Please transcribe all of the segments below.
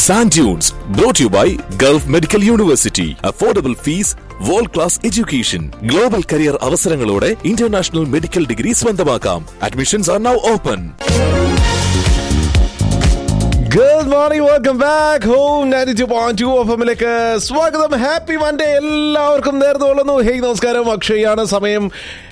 Sand Dunes, brought to you by Gulf Medical University. Affordable fees, world class education. Global career അവസരങ്ങളോടെ international medical degree സ്വന്തമാക്കാം admissions are now open good morning welcome back home ninety two point two F എമ്മിലേക്ക് സ്വാഗതം happy Monday എല്ലാവർക്കും നേർന്നു കൊള്ളുന്നു hey നമസ്കാരം അക്ഷയാണ് സമയം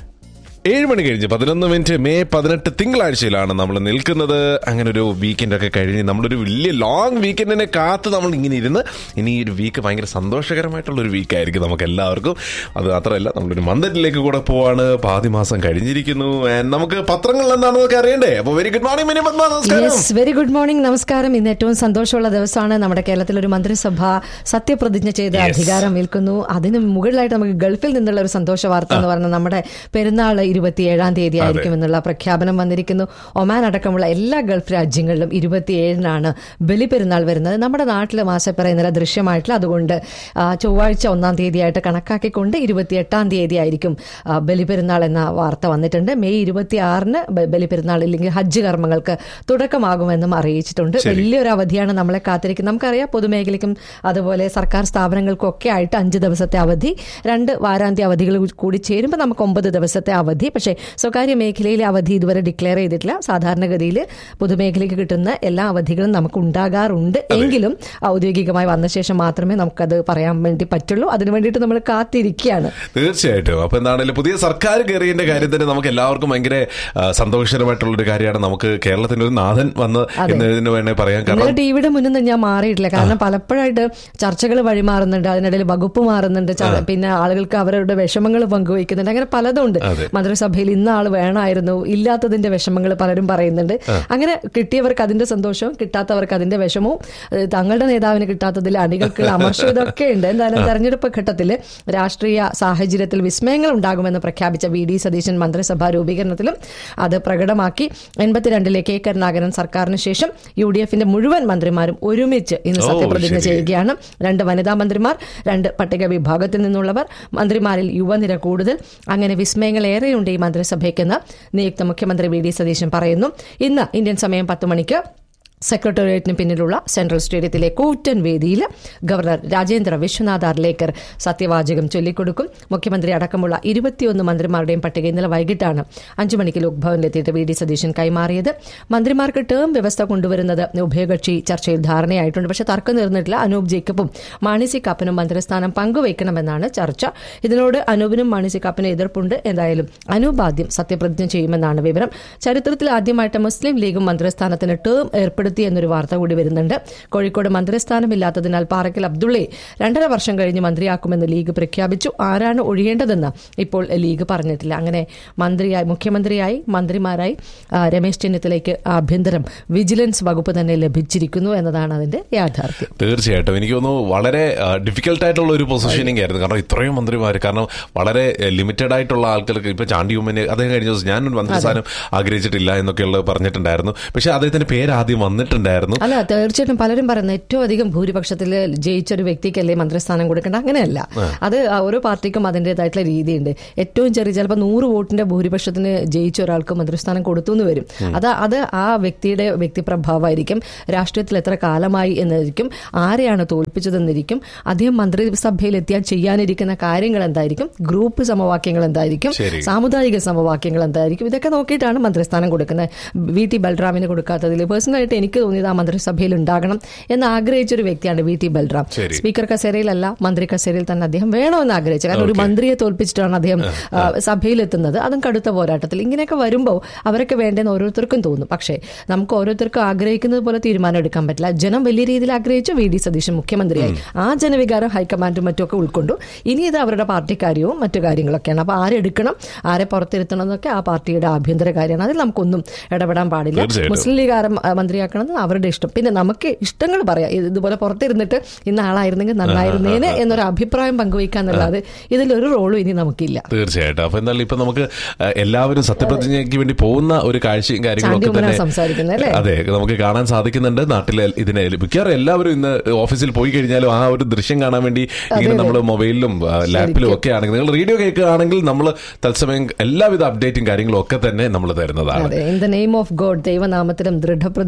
ഏഴ് മണി കഴിഞ്ഞ് പതിനൊന്ന് മിനിറ്റ് മെയ് പതിനെട്ട് തിങ്കളാഴ്ചയിലാണ് നമ്മൾ നിൽക്കുന്നത് അങ്ങനെ ഒരു വീക്കെൻഡ് ഒക്കെ കഴിഞ്ഞ് നമ്മളൊരു വലിയ ലോങ് വീക്കെൻഡിനെ കാത്ത് നമ്മൾ ഇങ്ങനെ ഇരുന്ന് ഇനി ഈ ഒരു വീക്ക് ഭയങ്കര സന്തോഷകരമായിട്ടുള്ള ഒരു വീക്കായിരിക്കും നമുക്ക് എല്ലാവർക്കും അത് മാത്രമല്ല നമ്മളൊരു മന്ദറ്റിലേക്ക് കൂടെ പോവാണ് പാതി മാസം കഴിഞ്ഞിരിക്കുന്നു And നമുക്ക് പത്രങ്ങൾ എന്താണെന്നൊക്കെ അറിയണ്ടേ അപ്പോൾ very good morning Mini Padma നമസ്കാരം യെസ് വെരി ഗുഡ് മോർണിംഗ് നമസ്കാരം ഇന്ന് ഏറ്റവും സന്തോഷമുള്ള ദിവസമാണ് നമ്മുടെ കേരളത്തിൽ ഒരു മന്ത്രിസഭ സത്യപ്രതിജ്ഞ ചെയ്ത് Yes. അധികാരം ഏൽക്കുന്നു അതിന് മുകളിലായിട്ട് നമുക്ക് ഗൾഫിൽ നിന്നുള്ള ഒരു സന്തോഷ വാർത്ത എന്ന് പറഞ്ഞാൽ നമ്മുടെ പെരുന്നാൾ ഇരുപത്തിയേഴാം തീയതി ആയിരിക്കും എന്നുള്ള പ്രഖ്യാപനം വന്നിരിക്കുന്നു ഒമാൻ അടക്കമുള്ള എല്ലാ ഗൾഫ് രാജ്യങ്ങളിലും ഇരുപത്തിയേഴിനാണ് ബലിപെരുന്നാൾ വരുന്നത് നമ്മുടെ നാട്ടിൽ മാസപ്പറ ഇന്നലെ ദൃശ്യമായിട്ടില്ല അതുകൊണ്ട് ആ, ചൊവ്വാഴ്ച ഒന്നാം തീയതിയായിട്ട് കണക്കാക്കിക്കൊണ്ട് ഇരുപത്തിയെട്ടാം തീയതി ആയിരിക്കും ആ, ബലിപെരുന്നാൾ എന്ന വാർത്ത വന്നിട്ടുണ്ട് മെയ് ഇരുപത്തി ആറിന് ബലിപെരുന്നാൾ ഇല്ലെങ്കിൽ ഹജ്ജ് കർമ്മങ്ങൾക്ക് തുടക്കമാകുമെന്നും അറിയിച്ചിട്ടുണ്ട് വലിയൊരു അവധിയാണ് നമ്മളെ കാത്തിരിക്കുന്നത് നമുക്കറിയാം പൊതുമേഖലയ്ക്കും അതുപോലെ സർക്കാർ സ്ഥാപനങ്ങൾക്കും ഒക്കെ ആയിട്ട് അഞ്ച് ദിവസത്തെ അവധി രണ്ട് വാരാന്ത്യ അവധികൾ കൂടി ചേരുമ്പോൾ നമുക്ക് ഒമ്പത് ദിവസത്തെ അവധി പക്ഷേ സ്വകാര്യ മേഖലയിലെ അവധി ഇതുവരെ ഡിക്ലെയർ ചെയ്തിട്ടില്ല സാധാരണഗതിയിൽ പൊതുമേഖലയ്ക്ക് കിട്ടുന്ന എല്ലാ അവധികളും നമുക്ക് ഉണ്ടാകാറുണ്ട് എങ്കിലും ഔദ്യോഗികമായി വന്ന ശേഷം മാത്രമേ നമുക്കത് പറയാൻ വേണ്ടി പറ്റുള്ളൂ അതിനു വേണ്ടിയിട്ട് നമ്മൾ കാത്തിരിക്കുകയാണ് തീർച്ചയായിട്ടും അപ്പൊ എന്താണെങ്കിലും പുതിയ സർക്കാർ കയറിയതിന്റെ കാര്യം തന്നെ നമുക്ക് എല്ലാവർക്കും ഭയങ്കര ആ, സന്തോഷകരമായിട്ടുള്ള ഒരു കാര്യമാണ് നമുക്ക് കേരളത്തിന്റെ ഒരു നാഥൻ വന്ന് എന്നതിന് വേണേ പറയാൻ കാരണം ഇന്നലെ ടിവിയുടെ മുന്നിൽ നിന്ന് ഞാൻ മാറിയിട്ടില്ല കാരണം പലപ്പോഴായിട്ട് ചർച്ചകൾ വഴിമാറുന്നുണ്ട് അതിനിടയിൽ വകുപ്പ് മാറുന്നുണ്ട് ച- പിന്നെ ആളുകൾക്ക് അവരുടെ വിഷമങ്ങൾ പങ്കുവയ്ക്കുന്നുണ്ട് അങ്ങനെ പലതും ഉണ്ട് മന്ത്രിസഭയിൽ ഇന്ന ആൾ വേണമായിരുന്നു ഇല്ലാത്തതിന്റെ വിഷമങ്ങൾ പലരും പറയുന്നുണ്ട് അങ്ങനെ കിട്ടിയവർക്ക് അതിന്റെ സന്തോഷവും കിട്ടാത്തവർക്ക് അതിന്റെ വിഷമവും ഏഹ് തങ്ങളുടെ നേതാവിന് കിട്ടാത്തതിൽ അണികൾക്കുള്ള അമർഷം ഇതൊക്കെ ഉണ്ട് എന്തായാലും തെരഞ്ഞെടുപ്പ് ഘട്ടത്തിൽ രാഷ്ട്രീയ സാഹചര്യത്തിൽ വിസ്മയങ്ങൾ ഉണ്ടാകുമെന്ന് പ്രഖ്യാപിച്ച വി ഡി സതീശൻ മന്ത്രിസഭാ രൂപീകരണത്തിലും അത് പ്രകടമാക്കി എൺപത്തിരണ്ടിലെ കെ കരുണാകരൻ സർക്കാരിന് ശേഷം യു ഡി എഫിന്റെ മുഴുവൻ മന്ത്രിമാരും ഒരുമിച്ച് ഇന്ന് ഓ, സത്യപ്രതിജ്ഞ ശരി. ചെയ്യുകയാണ് രണ്ട് വനിതാ മന്ത്രിമാർ രണ്ട് പട്ടിക വിഭാഗത്തിൽ നിന്നുള്ളവർ മന്ത്രിമാരിൽ യുവനിര കൂടുതൽ അങ്ങനെ വിസ്മയങ്ങൾ ഏറെയുണ്ട് ഈ മന്ത്രിസഭയ്ക്കെന്ന് നിയുക്ത മുഖ്യമന്ത്രി വി ഡി സതീശൻ പറയുന്നു ഇന്ന് ഇന്ത്യൻ സമയം പത്ത് മണിക്ക് സെക്രട്ടേറിയറ്റിന് പിന്നിലുള്ള സെൻട്രൽ സ്റ്റേഡിയത്തിലെ കൂറ്റൻ വേദിയിൽ ഗവർണർ രാജേന്ദ്ര വിശ്വനാഥ് അർലേക്കർ സത്യവാചകം ചൊല്ലിക്കൊടുക്കും മുഖ്യമന്ത്രി അടക്കമുള്ള ഇരുപത്തിയൊന്ന് മന്ത്രിമാരുടെയും പട്ടിക ഇന്നലെ വൈകിട്ടാണ് അഞ്ചു മണിക്ക് ലോക്ഭവനിലെത്തിയിട്ട് വി ഡി സതീശൻ കൈമാറിയത് മന്ത്രിമാർക്ക് ടേം വ്യവസ്ഥ കൊണ്ടുവരുന്നത് ഉഭയകക്ഷി ചർച്ചയിൽ ധാരണയായിട്ടുണ്ട് പക്ഷേ തർക്കം തീർന്നിട്ടില്ല അനൂപ് ജേക്കബും മാണി സി കാപ്പനും മന്ത്രിസ്ഥാനം പങ്കുവയ്ക്കണമെന്നാണ് ചർച്ച ഇതിനോട് അനൂപിനും മാണി സി കാപ്പനും എതിർപ്പുണ്ട് എന്തായാലും അനൂപ് ആദ്യം സത്യപ്രതിജ്ഞ ചെയ്യുമെന്നാണ് വിവരം ചരിത്രത്തിൽ ആദ്യമായിട്ട് മുസ്ലിം ലീഗും മന്ത്രിസ്ഥാനത്തിന് ടേം ഏർപ്പെടുത്തി എന്നൊരു വാർത്ത കൂടി വരുന്നുണ്ട് കോഴിക്കോട് മന്ത്രിസ്ഥാനമില്ലാത്തതിനാൽ പാറക്കൽ അബ്ദുള്ളയെ രണ്ടര വർഷം കഴിഞ്ഞ് മന്ത്രിയാക്കുമെന്ന് ലീഗ് പ്രഖ്യാപിച്ചു ആരാണ് ഒഴിയേണ്ടതെന്ന് ഇപ്പോൾ ലീഗ് പറഞ്ഞിട്ടില്ല അങ്ങനെ മന്ത്രിയായി മുഖ്യമന്ത്രിയായി മന്ത്രിമാരായി ആ, രമേശ് ചെന്നിത്തലയ്ക്ക് ആഭ്യന്തരം വിജിലൻസ് വകുപ്പ് തന്നെ ലഭിച്ചിരിക്കുന്നു എന്നതാണ് അതിന്റെ യാഥാർത്ഥ്യം തീർച്ചയായിട്ടും എനിക്ക് തോന്നുന്നു വളരെ ഡിഫിക്കൽട്ട് ആയിട്ടുള്ള ഒരു പൊസിഷനിങ് ആയിരുന്നു കാരണം ഇത്രയും മന്ത്രിമാർ കാരണം വളരെ ലിമിറ്റഡ് ആയിട്ടുള്ള ആൾക്കാർക്ക് ഇപ്പൊ ചാണ്ടി ഉമ്മന് അദ്ദേഹം കഴിഞ്ഞ ദിവസം ഞാൻ മന്ത്രിസ്ഥാനം ആഗ്രഹിച്ചിട്ടില്ല എന്നൊക്കെയുള്ളത് പറഞ്ഞിട്ടുണ്ടായിരുന്നു പക്ഷെ അദ്ദേഹത്തിന്റെ പേര് ആദ്യം വന്നിട്ടുണ്ടായിരുന്നു അല്ല തീർച്ചയായിട്ടും പലരും പറയുന്നത് ഏറ്റവും അധികം ഭൂരിപക്ഷത്തിൽ ജയിച്ച ഒരു വ്യക്തിക്കല്ലേ മന്ത്രിസ്ഥാനം കൊടുക്കേണ്ട അങ്ങനെയല്ല അത് ആ ഓരോ പാർട്ടിക്കും അതിൻ്റെതായിട്ടുള്ള രീതിയുണ്ട് ഏറ്റവും ചെറിയ ചിലപ്പോൾ നൂറ് വോട്ടിന്റെ ഭൂരിപക്ഷത്തിന് ജയിച്ച ഒരാൾക്ക് മന്ത്രിസ്ഥാനം കൊടുത്തു എന്ന് വരും അത് അത് ആ വ്യക്തിയുടെ വ്യക്തിപ്രഭാവമായിരിക്കും രാഷ്ട്രീയത്തിൽ എത്ര കാലമായി എന്നായിരിക്കും ആരെയാണ് തോൽപ്പിച്ചതെന്നിരിക്കും അദ്ദേഹം മന്ത്രിസഭയിൽ എത്തിയാൽ ചെയ്യാനിരിക്കുന്ന കാര്യങ്ങൾ എന്തായിരിക്കും ഗ്രൂപ്പ് സമവാക്യങ്ങൾ എന്തായിരിക്കും ശരി. സാമുദായിക സമവാക്യങ്ങൾ എന്തായിരിക്കും ഇതൊക്കെ നോക്കിയിട്ടാണ് മന്ത്രിസ്ഥാനം കൊടുക്കുന്നത് വി ടി ബൽറാമിന് കൊടുക്കാത്തതിൽ പേഴ്സണലായിട്ട് എനിക്ക് തോന്നിയത് ആ മന്ത്രിസഭയിൽ ഉണ്ടാകണം എന്ന് ആഗ്രഹിച്ച ഒരു വ്യക്തിയാണ് വി ടി ബൽറാം ശരി. സ്പീക്കർ കസേരയിലല്ല മന്ത്രി കസേരയിൽ തന്നെ അദ്ദേഹം വേണമെന്ന് ആഗ്രഹിച്ചു കാരണം ഒരു മന്ത്രിയെ തോൽപ്പിച്ചിട്ടാണ് അദ്ദേഹം ആ, സഭയിലെത്തുന്നത് അതും കടുത്ത പോരാട്ടത്തിൽ ഇങ്ങനെയൊക്കെ വരുമ്പോൾ അവരൊക്കെ വേണ്ടെന്ന് ഓരോരുത്തർക്കും തോന്നും പക്ഷേ നമുക്ക് ഓരോരുത്തർക്കും ആഗ്രഹിക്കുന്നത് പോലെ തീരുമാനം എടുക്കാൻ പറ്റില്ല ജനം വലിയ രീതിയിൽ ആഗ്രഹിച്ചു വി ഡി സതീശൻ മുഖ്യമന്ത്രിയായി ആ ജനവികാരം ഹൈക്കമാൻഡും മറ്റുമൊക്കെ ഉൾക്കൊണ്ടു ഇനി ഇത് അവരുടെ പാർട്ടി കാര്യവും മറ്റു കാര്യങ്ങളൊക്കെയാണ് അപ്പോൾ ആരെടുക്കണം ആരെ പുറത്തിരുത്തണം എന്നൊക്കെ ആ പാർട്ടിയുടെ ആഭ്യന്തര കാര്യമാണ് അതിൽ നമുക്കൊന്നും ഇടപെടാൻ പാടില്ല തീർച്ചയായിട്ടും. മുസ്ലിം ലീഗ് ആരം മന്ത്രിയാക്കണം എന്ന് അവരുടെ ഇഷ്ടം പിന്നെ നമുക്ക് ഇഷ്ടങ്ങൾ പറയാം ഇത് ഇതുപോലെ പുറത്തിരുന്നിട്ട് ഇന്ന ആളായിരുന്നെങ്കിൽ നന്നായിരുന്നേനെ എന്നൊരു അഭിപ്രായം പങ്കുവയ്ക്കാന്നല്ലാതെ ഇതിലൊരു റോളും ഇനി നമുക്കില്ല തീർച്ചയായിട്ടും അപ്പൊ എന്തായാലും ഇപ്പൊ നമുക്ക് ആ, എല്ലാവരും സത്യപ്രതിജ്ഞയ്ക്ക് വേണ്ടി പോകുന്ന ഒരു കാഴ്ചയും കാര്യങ്ങളൊക്കെ ചാണ്ടി ഉമ്മനാ തന്നെ സംസാരിക്കുന്നത് അല്ലേ? അതെ നമുക്ക് കാണാൻ സാധിക്കുന്നുണ്ട് നാട്ടിലെ ഇതിനെ മിക്കവാറും എല്ലാവരും ഇന്ന് ഓഫീസിൽ പോയി കഴിഞ്ഞാലും ആ ഒരു ദൃശ്യം കാണാൻ വേണ്ടി ഇങ്ങനെ നമ്മൾ മൊബൈലിലും ആ, ലാപ്പിലും ഒക്കെ ആണെങ്കിൽ നിങ്ങൾ റേഡിയോ കേൾക്കുകയാണെങ്കിൽ നമ്മൾ തത്സമയം എല്ലാവിധ അപ്ഡേറ്റും കാര്യങ്ങളും ഒക്കെ തന്നെ നമ്മൾ തരുന്നതാണ് അതെ in the name of God ദൈവനാമത്തിലും ദൃഢപ്രതിജ്ഞയൊക്കെ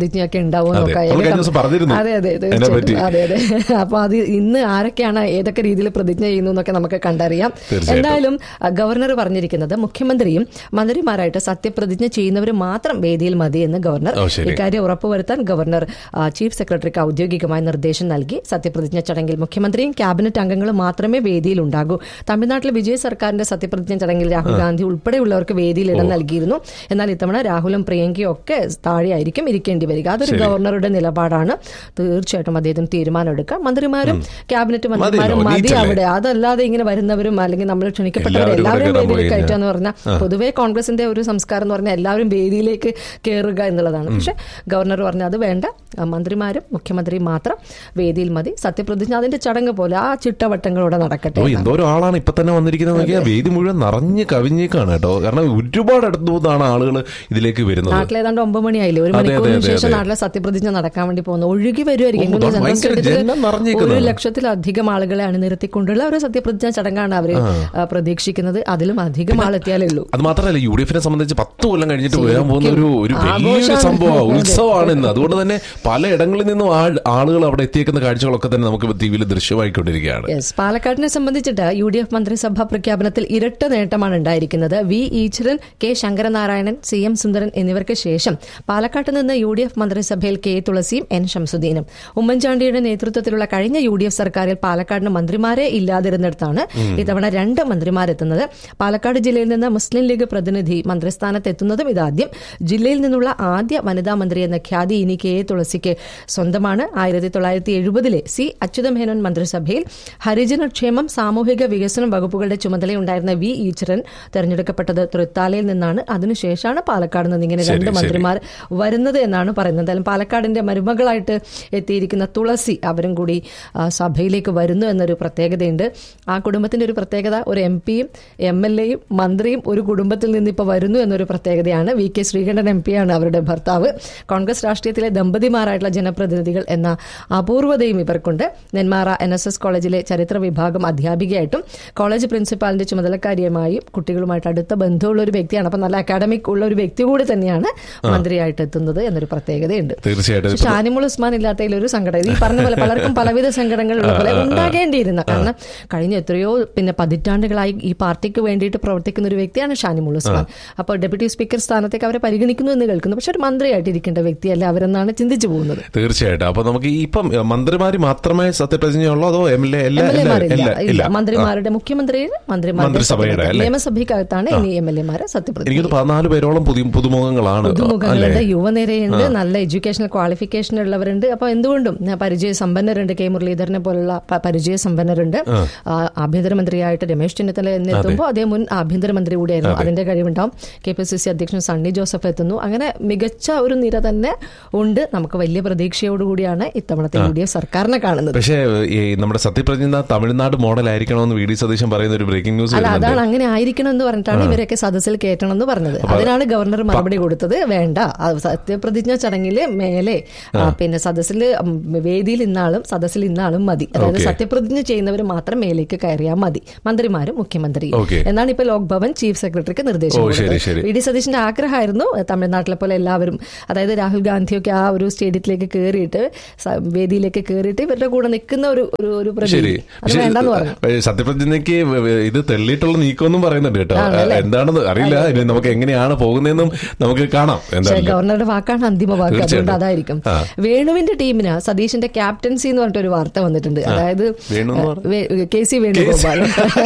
ഉണ്ടാവും അതെ. എന്നൊക്കെ നമ്മൾ കഴിഞ്ഞ ദിവസം പറഞ്ഞിരുന്നു. അതെ അതെ അതിനെ തീർച്ചയായിട്ടും. പറ്റി. അതെ അതെ അപ്പൊ അത് ഇന്ന് ആരൊക്കെയാണ് ഏതൊക്കെ രീതിയിൽ പ്രതിജ്ഞ ചെയ്യുന്നു എന്നൊക്കെ നമുക്ക് കണ്ടറിയാം തീർച്ചയായിട്ടും. എന്തായാലും അഹ്, ഗവർണർ പറഞ്ഞിരിക്കുന്നത് മുഖ്യമന്ത്രിയും മന്ത്രിമാരായിട്ട് സത്യപ്രതിജ്ഞ ചെയ്യുന്നവർ മാത്രം വേദിയിൽ മതി എന്ന് ഗവർണർ ഓ, ശരി. ഇക്കാര്യം ഉറപ്പുവരുത്താൻ ഗവർണർ ആ, ചീഫ് സെക്രട്ടറിക്ക് ഔദ്യോഗികമായ നിർദ്ദേശം നൽകി സത്യപ്രതിജ്ഞ ചടങ്ങിൽ മുഖ്യമന്ത്രിയും ക്യാബിനറ്റ് അംഗങ്ങളും മാത്രമേ വേദിയിൽ ഉണ്ടാകൂ തമിഴ്നാട്ടിലെ വിജയ് സർക്കാരിന്റെ സത്യപ്രതിജ്ഞ ചടങ്ങിൽ രാഹുൽ ഗാന്ധി ഉൾപ്പെടെയുള്ളവർക്ക് വേദിയിൽ ഇടം നൽകിയിരുന്നു എന്നാൽ ഇത്തവണ രാഹുലും പ്രിയങ്കയും ഒക്കെ താഴെയായിരിക്കും ഇരിക്കേണ്ടി വരിക അതൊരു ശരി. ഗവർണറുടെ നിലപാടാണ് തീർച്ചയായിട്ടും അദ്ദേഹത്തിന് തീരുമാനമെടുക്കാം മന്ത്രിമാരും ക്യാബിനറ്റ് മതിയല്ലോ, മന്ത്രിമാരും മതി നീറ്റല്ലേ? അവിടെ അതല്ലാതെ ഇങ്ങനെ വരുന്നവരും അല്ലെങ്കിൽ നമ്മൾ ക്ഷണിക്കപ്പെട്ടവർ എല്ലാവരും കൂടെ എല്ലാവരും കയറാൻ പോയി വേദിയിൽ കഴിഞ്ഞാൽ. കയറ്റാന്ന് പറഞ്ഞാൽ പൊതുവേ കോൺഗ്രസിന്റെ ഒരു സംസ്കാരം എന്ന് പറഞ്ഞാൽ എല്ലാവരും വേദിയിലേക്ക് കയറുക എന്നുള്ളതാണ് പക്ഷെ ഗവർണർ പറഞ്ഞു അത് വേണ്ട ആ, മന്ത്രിമാരും മുഖ്യമന്ത്രിയും മാത്രം വേദിയിൽ മതി സത്യപ്രതിജ്ഞ അതിന്റെ ചടങ്ങ് പോലെ ആ ചിട്ടവട്ടങ്ങളോടെ നടക്കട്ടെ ഓ എന്നാണ്. എന്തോരം ആളാണ് ഇപ്പൊ തന്നെ വന്നിരിക്കുന്നത് നോക്കിയാൽ വേദി മുഴുവൻ നിറഞ്ഞ് കവിഞ്ഞേക്കാണ് കേട്ടോ കാരണം ഒരുപാട് അടുത്തു നിന്നാണ് ആളുകൾ ഇതിലേക്ക് വരുന്നത് നാട്ടിൽ ഏതാണ്ട് ഒമ്പത് മണിയായില്ലേ ഒരു അതെ, അതെ, മണിക്കൂറിന് അതെ, ശേഷം അതെ. നാട്ടിലെ സത്യപ്രതിജ്ഞ നടക്കാൻ വേണ്ടി പോകുന്നു ഒഴുകി വരുമായിരിക്കും ഓ, എനിക്ക് തോന്നുന്നു ഭയങ്കര ജനറൽ സ്റ്റേഡിയത്തിൽ ജനം നിറഞ്ഞേക്കുന്നതാണ്. ഒരു ലക്ഷത്തിലധികം ആളുകളെ അണിനിരത്തിക്കൊണ്ടുള്ള ഒരു സത്യപ്രതിജ്ഞ ചടങ്ങാണ് അവർ പ്രതീക്ഷിക്കുന്നത് അതിലും അധികം ആളെത്തിയാലേ ഉള്ളൂ അത് മാത്രമല്ല യു ഡി എഫിനെ സംബന്ധിച്ച് പത്ത് കൊല്ലം കഴിഞ്ഞിട്ട് വരാൻ പോകുന്ന ഒരു ഒരു വലിയൊരു ആഘോഷമാണ്. സംഭവമാണ് അതെ. ഉത്സവമാണ് ഇന്ന് അതുകൊണ്ട് തന്നെ പലയിടങ്ങളിൽ നിന്നും ആ- ആളുകൾ അവിടെ എത്തിയേക്കുന്ന കാഴ്ചകളൊക്കെ തന്നെ നമുക്ക് ടി വിയിൽ ദൃശ്യമായിക്കൊണ്ടിരിക്കുകയാണ് യെസ് പാലക്കാടിനെ സംബന്ധിച്ചിട്ട് യു ഡി എഫ് മന്ത്രിസഭാ പ്രഖ്യാപനത്തിൽ ഇരട്ട നേട്ടമാണ് ഉണ്ടായിരിക്കുന്നത് V Eswaran K Sankaranarayanan C M Sundaran എന്നിവർക്ക് ശേഷം പാലക്കാട്ട് നിന്ന് യു ഡി എഫ് മന്ത്രിസഭയിൽ കെ തുളസിയും എൻ ഷംസുദ്ദീനും ഉമ്മൻചാണ്ടിയുടെ നേതൃത്വത്തിലുള്ള കഴിഞ്ഞ യു ഡി എഫ് സർക്കാരിൽ പാലക്കാടിന് മന്ത്രിമാരെ ഇല്ലാതിരുന്നിടത്താണ് ഇത്തവണ രണ്ട് മന്ത്രിമാരെത്തുന്നത് പാലക്കാട് ജില്ലയിൽ നിന്ന് മുസ്ലിം ലീഗ് പ്രതിനിധി മന്ത്രിസ്ഥാനത്ത് എത്തുന്നതും ഇതാദ്യം ജില്ലയിൽ നിന്നുള്ള ആദ്യ വനിതാ മന്ത്രി എന്ന ഖ്യാതി ഇനി കെ എ തുളസിക്ക് സ്വന്തമാണ് ആയിരത്തി തൊള്ളായിരത്തി എഴുപതിലെ സി അച്യുതമേനോൻ മന്ത്രിസഭയിൽ ഹരിജനക്ഷേമം സാമൂഹിക വികസനം വകുപ്പുകളുടെ ചുമതലയുണ്ടായിരുന്ന വി ഈശ്വരൻ തെരഞ്ഞെടുക്കപ്പെട്ടത് തൃത്താലയിൽ നിന്നാണ് അതിനുശേഷമാണ് പാലക്കാട് നിന്ന് ഇങ്ങനെ രണ്ട് ശരി, ശരി. മന്ത്രിമാർ വരുന്നത് എന്നാണ് പറയുന്നത് എന്തായാലും പാലക്കാടിന്റെ മരുമകളായിട്ട് എത്തിയിരിക്കുന്ന തുളസി അവരും കൂടി ആ, സഭയിലേക്ക് വരുന്നു എന്നൊരു പ്രത്യേകതയുണ്ട് ആ കുടുംബത്തിന്റെ ഒരു പ്രത്യേകത ഒരു എം പിയും എം എൽ എയും മന്ത്രിയും ഒരു കുടുംബത്തിൽ നിന്ന് ഇപ്പോൾ വരുന്നു എന്നൊരു പ്രത്യേകതയാണ് വി കെ ശ്രീകണ്ഠൻ എം പിയാണ് അവരുടെ ഭർത്താവ് കോൺഗ്രസ് രാഷ്ട്രീയത്തിലെ ദമ്പതിമാരായിട്ടുള്ള ജനപ്രതിനിധികൾ എന്ന അപൂർവതയും ഇവർക്കുണ്ട് നെന്മാറ എൻ എസ് എസ് കോളേജിലെ ചരിത്ര വിഭാഗം അധ്യാപികയായിട്ടും കോളേജ് പ്രിൻസിപ്പാളിന്റെ ചുമതലക്കാരിയുമായും കുട്ടികളുമായിട്ട് അടുത്ത ബന്ധമുള്ള ഒരു വ്യക്തിയാണ് അപ്പം നല്ല അക്കാഡമിക് ഉള്ള ഒരു വ്യക്തി കൂടി തന്നെയാണ് മന്ത്രിയായിട്ട് എത്തുന്നത് എന്നൊരു പ്രത്യേകതയുണ്ട് തീർച്ചയായിട്ടും പക്ഷെ ഷാനിമുൾ ഉസ്മാൻ ഇല്ലാത്തതിൽ ഒരു സങ്കടം ഇത് ഈ പറഞ്ഞ പോലെ പലർക്കും പലവിധ സങ്കടങ്ങളുള്ള പോലെ ഉണ്ടാകേണ്ടിയിരുന്ന കാരണം കഴിഞ്ഞ എത്രയോ പിന്നെ പതിറ്റാണ്ടുകളായി ഈ പാർട്ടിക്ക് വേണ്ടിയിട്ട് പ്രവർത്തിക്കുന്ന ഒരു വ്യക്തിയാണ് ഷാനിമുൾ ഉസ്മാൻ അപ്പോൾ ഡെപ്യൂട്ടി സ്പീക്കർ സ്ഥാനത്തേക്ക് അവരെ പരിഗണിക്കുന്നു എന്ന് കേൾക്കുന്നു പക്ഷെ ഒരു മന്ത്രിയായിട്ട് ഇരിക്കേണ്ട വ്യക്തിയല്ല അവരെന്നാണ് ചിന്തിച്ചു പോകുന്നത് തീർച്ചയായിട്ടും അപ്പൊ നമുക്ക് ഈ ഇപ്പം മന്ത്രിമാര് മാത്രമേ സത്യപ്രതിജ്ഞയുള്ളൂ അതോ എം എൽ എ എല്ലാ എം എൽ എല്ലാ- എമാരില്ല എല്ലാ- ഇല്ല ഇല്ല മന്ത്രിമാരുടെ മുഖ്യമന്ത്രിയുടെ മന്ത്രിമാരുടെ മന്ത്രിസഭയുടെ സത്യപ്രതിജ്ഞ. അല്ലേ? നിയമസഭയ്ക്കകത്താണ് ഇനി എം എൽ എമാരെ സത്യപ്രതിജ്ഞ എനിക്കൊന്ന് പതിനാല് പേരോളം പുതിയ പുതുമുഖങ്ങളാണ് അല്ലേ പുതുമുഖങ്ങളുണ്ട് യുവനിരയുണ്ട് നല്ല എഡ്യൂക്കേഷണൽ ക്വാളിഫിക്കേഷൻ ഉള്ളവരുണ്ട് അപ്പൊ എന്തുകൊണ്ടും ഞാൻ പരിചയ സമ്പന്നരുണ്ട് കെ മുരളീധരനെ പോലുള്ള പ- പരിചയ സമ്പന്നരുണ്ട് ആ, ആഭ്യന്തരമന്ത്രിയായിട്ട് രമേശ് ചെന്നിത്തല എന്നെത്തുമ്പോൾ അതേ മുൻ ആഭ്യന്തരമന്ത്രി കൂടിയായിരുന്നു അതിന്റെ കഴിവുണ്ടാവും കെ പി സി സി അധ്യക്ഷൻ സണ്ണി ജോസഫ് എത്തുന്നു അങ്ങനെ മികച്ച ഒരു നിര തന്നെ ഉണ്ട് നമുക്ക് വലിയ പ്രതീക്ഷയോടുകൂടിയാണ് ഇത്തവണത്തെ യു ഡി എഫ് സർക്കാരിനെ കാണുന്നത് പക്ഷേ ഈ നമ്മുടെ സത്യപ്രതിജ്ഞ തമിഴ്നാട് മോഡൽ ആയിരിക്കണമെന്ന് വി ഡി സതീശൻ പറയുന്ന ഒരു ബ്രേക്കിംഗ് ന്യൂസ് അല്ല വരുന്നുണ്ട് അതാണ് അങ്ങനെ ആയിരിക്കണം എന്ന് പറഞ്ഞിട്ടാണ് ഇവരൊക്കെ സദസ്സിൽ കയറ്റണം എന്ന് പറഞ്ഞത് അതിനാണ് ഗവർണർ മറുപടി കൊടുത്തത് വേണ്ട അത് സത്യപ്രതിജ്ഞ ചടങ്ങില് മേലെ ആ, പിന്നെ സദസ്സിൽ വേദിയിൽ ഇന്നാളും സദസ്സിൽ ഇന്നാളും മതി അതായത് Okay. സത്യപ്രതിജ്ഞ ചെയ്യുന്നവർ മാത്രം മേലേക്ക് കയറിയാൽ മതി മന്ത്രിമാരും മുഖ്യമന്ത്രിയും Okay. എന്നാണ് ഇപ്പൊ ലോക് ഭവൻ ചീഫ് സെക്രട്ടറിക്ക് നിർദ്ദേശം ഓ, ശരി, കൊടുത്തത് ശരി. വി ഡി സതീശന്റെ ആഗ്രഹമായിരുന്നു തമിഴ്നാട്ടിലെ പോലെ എല്ലാവരും അതായത് രാഹുൽ ഗാന്ധിയൊക്കെ ആ ഒരു സ്റ്റേഡിയത്തിലേക്ക് കയറിയിട്ട് സ- വേദിയിലേക്ക് കയറിയിട്ട് ഇവരുടെ കൂടെ നിൽക്കുന്ന ഒരു ഒരു ഒരു പ്രതീതി ശരി അത് പക്ഷേ വേണ്ടെന്ന് പറഞ്ഞു ഏ, സത്യപ്രതിജ്ഞയ്ക്ക് ഇത് തെള്ളിയിട്ടുള്ള നീക്കമൊന്നും പറയുന്നുണ്ട് കേട്ടോ ആണല്ലേ? എന്താണെന്ന് അറിയില്ല ഇനി നമുക്ക് എങ്ങനെയാണ് പോകുന്നതെന്നും നമുക്ക് കാണാം പക്ഷേ എന്തായാലും ഗവർണറുടെ വാക്കാണ് അന്തിമ വാക്ക് അതുകൊണ്ട് തീർച്ചയായിട്ടും. അതായിരിക്കും ആ. വേണുവിന്റെ ടീമിന് സതീഷിന്റെ ക്യാപ്റ്റൻസി എന്ന് പറഞ്ഞിട്ട് ഒരു വാർത്ത വന്നിട്ടുണ്ട് അതായത് വേണു എന്ന് പറഞ്ഞാ? വേ- കെ സി വേണുഗോപാൽ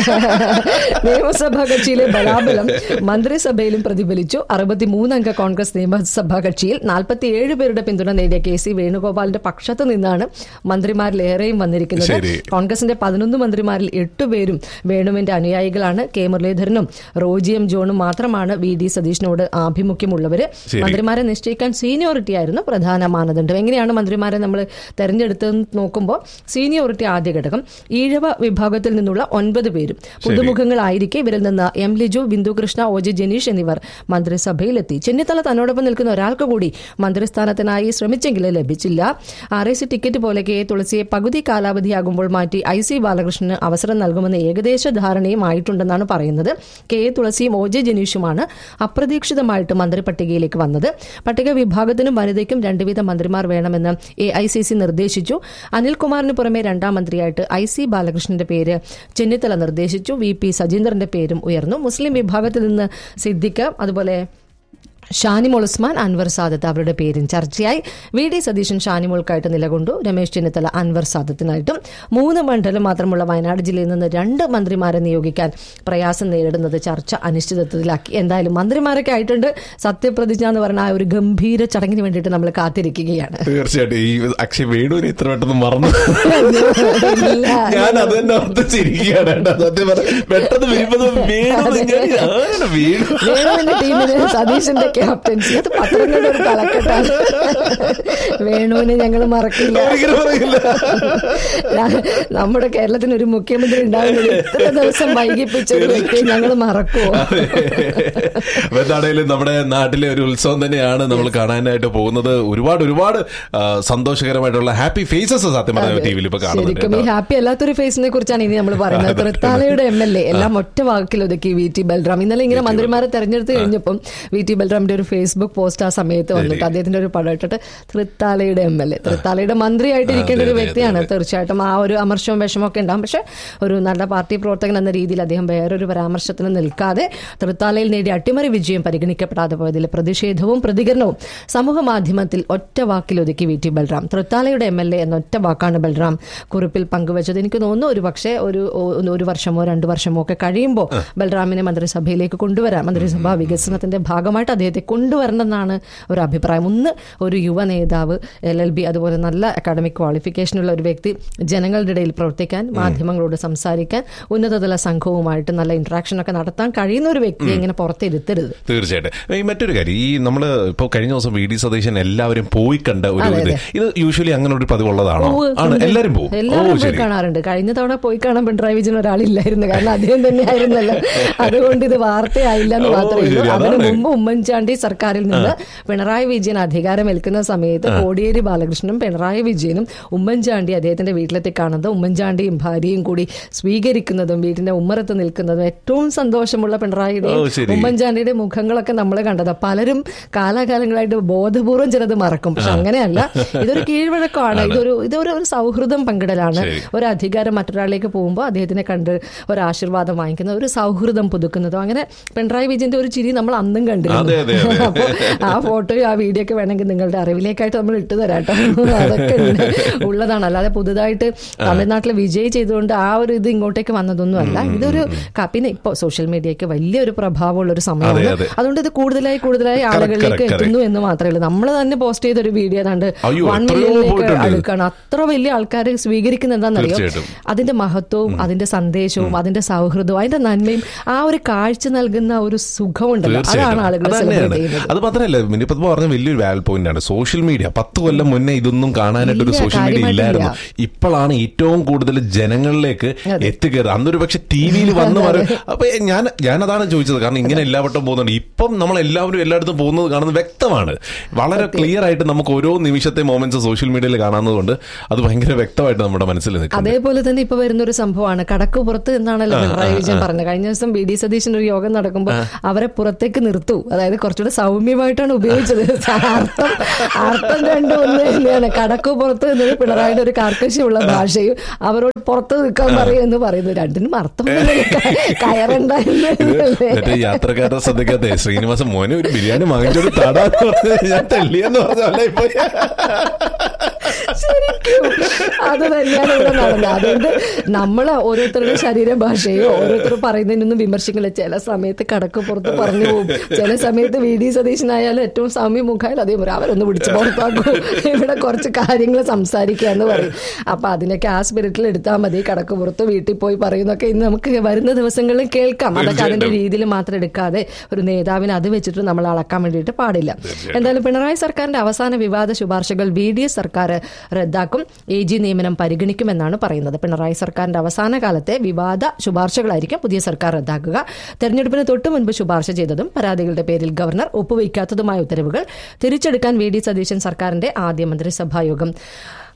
നിയമസഭാ കക്ഷിയിലെ ബലാബലം മന്ത്രിസഭയിലും പ്രതിഫലിച്ചു അറുപത്തിമൂന്നംഗ കോൺഗ്രസ് നിയമസഭാ കക്ഷിയിൽ നാൽപ്പത്തിയേഴ് പേരുടെ പിന്തുണ നേടിയ കെ സി വേണുഗോപാലിന്റെ പക്ഷത്ത് നിന്നാണ് മന്ത്രിമാരിലേറെയും വന്നിരിക്കുന്നത് ശരി. കോൺഗ്രസിന്റെ പതിനൊന്ന് മന്ത്രിമാരിൽ എട്ടുപേരും വേണുവിന്റെ അനുയായികളാണ് കെ മുരളീധരനും റോജി എം ജോണും മാത്രമാണ് വി ഡി സതീഷിനോട് ആഭിമുഖ്യമുള്ളവര് ശരി. മന്ത്രിമാരെ നിശ്ചയിക്കാൻ സീനിയോറിറ്റി ആയിരുന്നു പ്രധാന മാനദണ്ഡം എങ്ങനെയാണ് മന്ത്രിമാരെ നമ്മൾ തെരഞ്ഞെടുത്തതെന്ന് നോക്കുമ്പോൾ സീനിയോറിറ്റി ആദ്യ ഘടകം ഈഴവ വിഭാഗത്തിൽ നിന്നുള്ള ഒൻപത് പേരും പുതുമുഖങ്ങളായിരിക്കെ ഇവരിൽ നിന്ന് M Liju Bindu Krishna O J Janeesh എന്നിവർ മന്ത്രിസഭയിലെത്തി ചെന്നിത്തല തന്നോടൊപ്പം നിൽക്കുന്ന ഒരാൾക്ക് കൂടി മന്ത്രിസ്ഥാനത്തിനായി ശ്രമിച്ചെങ്കിലും ലഭിച്ചില്ല ആർ എസ് ടിക്കറ്റ് പോലെ കെ തുളസിയെ പകുതി കാലാവധിയാകുമ്പോൾ മാറ്റി ഐ സി ബാലകൃഷ്ണന് അവസരം നൽകുമെന്ന് ഏകദേശ ധാരണയും ആയിട്ടുണ്ടെന്നാണ് പറയുന്നത് കെ തുളസിയും ഒ ജെ ജനീഷുമാണ് അപ്രതീക്ഷിതമായിട്ട് മന്ത്രി പട്ടികയിലേക്ക് വന്നത് പട്ടിക വിഭാഗത്തിനും വനിതാ തുല്യതയ്ക്കും രണ്ട് വീതം മന്ത്രിമാർ വേണമെന്ന് എ ഐ സി സി നിർദ്ദേശിച്ചു അനിൽകുമാറിന് പുറമെ രണ്ടാം മന്ത്രിയായിട്ട് ഐ സി ബാലകൃഷ്ണന്റെ പേര് ചെന്നിത്തല നിർദ്ദേശിച്ചു വി പി സജീന്ദ്രന്റെ പേരും ഉയർന്നു മുസ്ലിം വിഭാഗത്തിൽ നിന്ന് സിദ്ദിഖ് അതുപോലെ ഷാനിമോൾ ഉസ്മാൻ അൻവർ സാദത്ത് അവരുടെ പേരും ചർച്ചയായി വി ഡി സതീശൻ ഷാനിമോൾക്കായിട്ട് നിലകൊണ്ടു രമേശ് ചെന്നിത്തല അൻവർ സാദത്തിനായിട്ടും മൂന്ന് മണ്ഡലം മാത്രമുള്ള വയനാട് ജില്ലയിൽ നിന്ന് രണ്ട് മന്ത്രിമാരെ നിയോഗിക്കാൻ പ്രയാസം നേരിടുന്നത് ചർച്ച അനിശ്ചിതത്വത്തിലാക്കി എന്തായാലും മന്ത്രിമാരൊക്കെ ആയിട്ടുണ്ട് സത്യപ്രതിജ്ഞ എന്ന് പറഞ്ഞ ആ ഒരു ഗംഭീര ചടങ്ങിന് വേണ്ടിയിട്ട് നമ്മൾ കാത്തിരിക്കുകയാണ് തീർച്ചയായിട്ടും ഈ അക്ഷയ് വേണുവിനെ ഇത്ര പെട്ടെന്ന് മറന്നു ഇല്ല. ഞാൻ അത് തന്നെ ഓർത്ത് ചിരിക്കുകയാണ് കേട്ടോ. സത്യം പറഞ്ഞ പെട്ടെന്ന് വരുമ്പോ വേണു ഞാൻ ആരാണ് വേണു വേണുവിന്റെ ടീമിന് സതീശന്റെ ക്യാപ്റ്റൻസി അത് പത്രങ്ങളുടെ ഒരു തലക്കെട്ടാണ് വേണുവിനെ ഞങ്ങൾ മറക്കില്ല ഒരിക്കലും പറയില്ല ഞാൻ- നമ്മുടെ കേരളത്തിന് ഒരു മുഖ്യമന്ത്രി ഉണ്ടാകുന്നത് ഇത്ര ദിവസം വൈകിപ്പിച്ച ഒരു വ്യക്തിയെ ഞങ്ങൾ മറക്കുമോ അപ്പൊ എന്താണേലും നമ്മുടെ നാട്ടിലെ ഒരു ഉത്സവം തന്നെയാണ് നമ്മൾ കാണാനായിട്ട് പോകുന്നത് ഒരുപാട് ഒരുപാട് ആ, സന്തോഷകരമായിട്ടുള്ള ഹാപ്പി ഫേസസ് സത്യം പറഞ്ഞ ടി വിയിൽ ഇപ്പൊ കാണുന്നുണ്ട് ശരിക്കും ഈ കേട്ടോ. ഹാപ്പി അല്ലാത്തൊരു ഫേസിനെ കുറിച്ചാണ് ഇനി നമ്മൾ പറയുന്നത് തൃത്താലയുടെ എം എൽ എ എല്ലാം ഒറ്റ വാക്കിൽ ഒതുക്കി വി ടി ബൽറാം ഇന്നലെ ഇങ്ങനെ മന്ത്രിമാരെ തെരഞ്ഞെടുത്ത് കഴിഞ്ഞപ്പം വി ടി ബൽറാമിന്റെ ഒരു ഫേസ്ബുക്ക് പോസ്റ്റ് ആ സമയത്ത് വന്നിട്ട് അദ്ദേഹത്തിന്റെ ഒരു പടം ഇട്ടിട്ട് തൃത്താലയുടെ എം എൽ എ തൃത്താലയുടെ മന്ത്രിയായിട്ട് ഇരിക്കേണ്ട ഒരു അതെ, അതെ, വ്യക്തിയാണ് തീർച്ചയായിട്ടും ആ ഒരു അമർഷവും വിഷമവും ഒക്കെ ഉണ്ടാവും പക്ഷെ ഒരു നല്ല പാർട്ടി പ്രവർത്തകൻ എന്ന രീതിയിൽ അദ്ദേഹം വേറൊരു പരാമർശത്തിന് നിൽക്കാതെ തൃത്താലയിൽ നേടിയ അട്ടിമറി വിജയം പരിഗണിക്കപ്പെടാതെ പോയതിൽ പ്രതിഷേധവും പ്രതികരണവും സമൂഹ മാധ്യമത്തിൽ ഒറ്റ വാക്കിൽ ഒതുക്കി വി ടി ബൽറാം തൃത്താലയുടെ എം എൽ എ എന്ന ഒറ്റ വാക്കാണ് ബൽറാം കുറിപ്പിൽ പങ്കുവച്ചത് എനിക്ക് തോന്നുന്നു ഒരു പക്ഷേ ഒരു ഒ- ഒരു വർഷമോ രണ്ടു വർഷമോ ഒക്കെ കഴിയുമ്പോൾ ബൽറാമിനെ മന്ത്രിസഭയിലേക്ക് കൊണ്ടുവരാം മന്ത്രിസഭാ വികസനത്തിന്റെ ഭാഗമായിട്ട് അദ്ദേഹത്തെ കൊണ്ടുവരണമെന്നാണ് ഒരു അഭിപ്രായം ഒന്ന് ഒരു യുവ നേതാവ് എൽ എൽ ബി അതുപോലെ നല്ല അക്കാഡമിക് ക്വാളിഫിക്കേഷനുള്ള ഒരു വ്യക്തി ജനങ്ങളുടെ ഇടയിൽ പ്രവർത്തിക്കാൻ മാധ്യമങ്ങളോട് സംസാരിക്കാൻ ഉന്നതതല സംഘവുമായിട്ട് നല്ല ഇന്ററാക്ഷൻ ഒക്കെ നടത്താൻ കഴിയുന്ന ഒരു വ്യക്തിയെ ഇങ്ങനെ പുറത്തിരുത്തരുത് തീർച്ചയായിട്ടും ഈ മറ്റൊരു കാര്യം ഈ നമ്മള് ഇപ്പൊ കഴിഞ്ഞ ദിവസം വി ഡി സതീശൻ എല്ലാവരും പോയി കണ്ട ഒരു അതെ, ഇത് അതെ. ഇത് യൂഷ്വലി അങ്ങനെ ഒരു പതിവുള്ളതാണോ ഉവ്വ് ആണ് ഉണ്ട്. എല്ലാരും പോകും ഓ എല്ലാവരും പോയി ശരി കാണാറുണ്ട് കഴിഞ്ഞ തവണ പോയി കാണാൻ പിണറായി വിജയൻ ഒരാളില്ലായിരുന്നു കാരണം അദ്ദേഹം തന്നെയായിരുന്നല്ലോ അതുകൊണ്ട് ഇത് വാർത്തയായില്ല എന്ന് ഓ, മാത്രമേ ഉള്ളൂ ശരി, അതിന് അതാണ്. മുമ്പ് ഉമ്മൻചാണ്ടി സർക്കാരിൽ നിന്ന് പിണറായി വിജയൻ അധികാരമേൽക്കുന്ന സമയത്ത് കോടിയേരി ബാലകൃഷ്ണനും പിണറായി വിജയനും ഉമ്മൻചാണ്ടി അദ്ദേഹത്തിന്റെ വീട്ടിലെത്തി കാണുന്നത് ഉമ്മൻചാണ്ടിയും ഭാര്യയും കൂടി സ്വീകരിക്കുന്നതും വീടിന്റെ ഉമ്മറത്ത് നിൽക്കുന്നതും ഏറ്റവും സന്തോഷമുള്ള പിണറായിയുടെയും ഓ, ശരി. ഉമ്മൻചാണ്ടിയുടെ മുഖങ്ങളൊക്കെ നമ്മൾ കണ്ടത് പലരും കാലാകാലങ്ങളായിട്ട് ബോധപൂർവം ചിലത് മറക്കും പക്ഷെ അങ്ങനെയല്ല ഇതൊരു കീഴ്വഴക്കമാണ് ഇതൊരു ഇതൊരു ഒരു സൗഹൃദം പങ്കിടലാണ് ശരി. ഒരു അധികാരം മറ്റൊരാളിലേക്ക് പോകുമ്പോൾ അദ്ദേഹത്തിനെ കണ്ട് ഒരു ആശീർവാദം വാങ്ങിക്കുന്ന ഒരു സൗഹൃദം പുതുക്കുന്നതും അങ്ങനെ പിണറായി വിജയന്റെ ഒരു ചിരി നമ്മൾ അന്നും അതെ, അതെ, കണ്ടിരുന്നു അതെ. അപ്പൊ ആ ഫോട്ടോയും ആ വീഡിയോ ഒക്കെ വേണമെങ്കിൽ നിങ്ങളുടെ അറിവിലേക്കായിട്ട് നമ്മൾ ഇട്ടു തരാട്ടോ അതൊക്കെ ഉണ്ട്. ഉള്ളതാണ് അല്ലാതെ പുതുതായിട്ട് തമിഴ്നാട്ടിൽ വിജയ് ചെയ്തുകൊണ്ട് ആ ഒരു ഇത് ഇങ്ങോട്ടേക്ക് വന്നതൊന്നും അല്ല ഇതൊരു ക- പിന്നെ ഇപ്പൊ സോഷ്യൽ മീഡിയക്ക് വലിയൊരു പ്രഭാവമുള്ള ഒരു സമയമാണ് അതെ, അതെ. അതുകൊണ്ട് ഇത് കൂടുതലായി കൂടുതലായി Correct, ആളുകളിലേക്ക് correct, correct. എത്തുന്നു എന്ന് മാത്രമേ ഉള്ളൂ നമ്മൾ തന്നെ പോസ്റ്റ് ചെയ്ത ഒരു വീഡിയോ ഏതാണ്ട് അയ്യോ, വൺ എത്രയോ മില്യണിലേക്ക് പോയിട്ടുണ്ട്. അടുക്കാണ് അത്ര വലിയ ആൾക്കാർ സ്വീകരിക്കുന്ന എന്താണെന്നറിയോ തീർച്ചയായിട്ടും. അതിന്റെ മഹത്വവും അതിന്റെ സന്ദേശവും അതിന്റെ സൗഹൃദവും അതിന്റെ നന്മയും ആ ഒരു കാഴ്ച നൽകുന്ന ഒരു സുഖമുണ്ടല്ലോ അതാണ് ആളുകൾ അതന്നെയാണ്. സെലിബ്രേറ്റ് ചെയ്യുന്നത് അത് മാത്രമല്ല മിനിപ്പത് പറഞ്ഞ വലിയൊരു വാൽ പോയിന്റ് ആണ് സോഷ്യൽ മീഡിയ പത്ത് കൊല്ലം മുന്നേ ഇതൊന്നും കാണാനായിട്ട് ഒരു ഇല്ല, സോഷ്യൽ മീഡിയ കാര്യമായിട്ടില്ല. ഇല്ലായിരുന്നു ഇപ്പോഴാണ് ഏറ്റവും കൂടുതൽ ജനങ്ങളിലേക്ക് അതെ. എത്തിക്കയറുന്നത് അന്നൊരു പക്ഷെ ടി വിയിൽ വന്ന് പറയും അപ്പൊ ഞാൻ ഞാൻ അതാണ് ചോദിച്ചത് കാരണം ഇങ്ങനെ എല്ലാവട്ടം പോകുന്നുണ്ട് ഇപ്പം നമ്മൾ എല്ലാവരും എല്ലായിടത്തും പോകുന്നത് കാണുന്നത് വ്യക്തമാണ് വളരെ ക്ലിയർ ആയിട്ട് നമുക്ക് ഓരോ നിമിഷത്തെ മൊമെന്റ്സ് സോഷ്യൽ മീഡിയയിൽ കാണാവുന്നതുകൊണ്ട് അത് ഭയങ്കര വ്യക്തമായിട്ട് നമ്മുടെ മനസ്സിൽ നിൽക്കും അതേപോലെ തന്നെ ഇപ്പൊ വരുന്ന ഒരു സംഭവമാണ് കടക്ക് പുറത്ത് എന്നാണല്ലോ പിണറായി വിജയൻ പറഞ്ഞത് കഴിഞ്ഞ ദിവസം ബി ഡി സതീശൻ ഒരു യോഗം നടക്കുമ്പോൾ അവരെ പുറത്തേക്ക് നിർത്തൂ അതായത് കുറച്ചുകൂടെ സൗമ്യമായിട്ടാണ് ഉപയോഗിച്ചത് അർത്ഥം അർത്ഥം രണ്ടും ഒന്ന് തന്നെയാണ് കടക്ക് പുറത്ത് എന്നത് പിണറായിയുടെ ഒരു കാർക്കശ്യമുള്ള ഭാഷയും അവരോട് പുറത്ത് നിൽക്കാൻ പറയും എന്ന് പറയുന്നു രണ്ടിനും അർത്ഥം കയറണ്ടായിരുന്നു മറ്റേ യാത്രക്കാരുടെ ശ്രദ്ധിക്കാത്ത ശ്രീനിവാസൻ മോനെ ഒരു ബിരിയാണി വാങ്ങിച്ചൊരു തടാന്ന് പറഞ്ഞ് ഞാൻ തെള്ളിയെന്ന് പറഞ്ഞല്ലേ ഇപ്പൊ ശരിക്കും അത് തന്നെയാണ് ഇവിടെ നടന്നത് അതുകൊണ്ട് നമ്മൾ ഓരോരുത്തരുടെ ശരീരഭാഷയോ ഓരോരുത്തർ പറയുന്നതിനൊന്നും വിമർശിക്കില്ല ചില സമയത്ത് കടക്ക് പുറത്ത് പറഞ്ഞു പോകും ചില സമയത്ത് വി ഡി സതീശനായാലും ഏറ്റവും സൗമ്യ മുഖായാലും അതേ പറയും അവരൊന്ന് പിടിച്ച് പുറത്താക്കും ഇവിടെ കുറച്ച് കാര്യങ്ങൾ സംസാരിക്കുക എന്ന് പറയും അപ്പൊ അതിനൊക്കെ ആ സ്പിരിറ്റിൽ എടുത്താൽ മതി കടക്ക് പുറത്ത് വീട്ടിൽ പോയി പറയുന്നൊക്കെ ഇന്ന് നമുക്ക് വരുന്ന ദിവസങ്ങളിൽ കേൾക്കാം അതൊക്കെ അതിന്റെ രീതിയിൽ മാത്രം എടുക്കാതെ ഒരു നേതാവിനെ അത് വെച്ചിട്ട് നമ്മൾ അളക്കാൻ വേണ്ടിയിട്ട് പാടില്ല എന്തായാലും പിണറായി സർക്കാരിന്റെ അവസാന വിവാദ ശുപാർശകൾ വി ഡി എസ് സർക്കാർ റദ്ദാക്കും എ ജി നിയമനം പരിഗണിക്കുമെന്നാണ് പറയുന്നത് പിണറായി സർക്കാരിന്റെ അവസാന കാലത്തെ വിവാദ ശുപാർശകളായിരിക്കും പുതിയ സർക്കാർ റദ്ദാക്കുക തെരഞ്ഞെടുപ്പിന് തൊട്ടു മുൻപ് ശുപാർശ ചെയ്തതും പരാതികളുടെ പേരിൽ ഗവർണർ ഒപ്പുവയ്ക്കാത്തതുമായ ഉത്തരവുകൾ തിരിച്ചെടുക്കാൻ വി ഡി സതീശൻ സർക്കാരിന്റെ ആദ്യ മന്ത്രിസഭാ യോഗം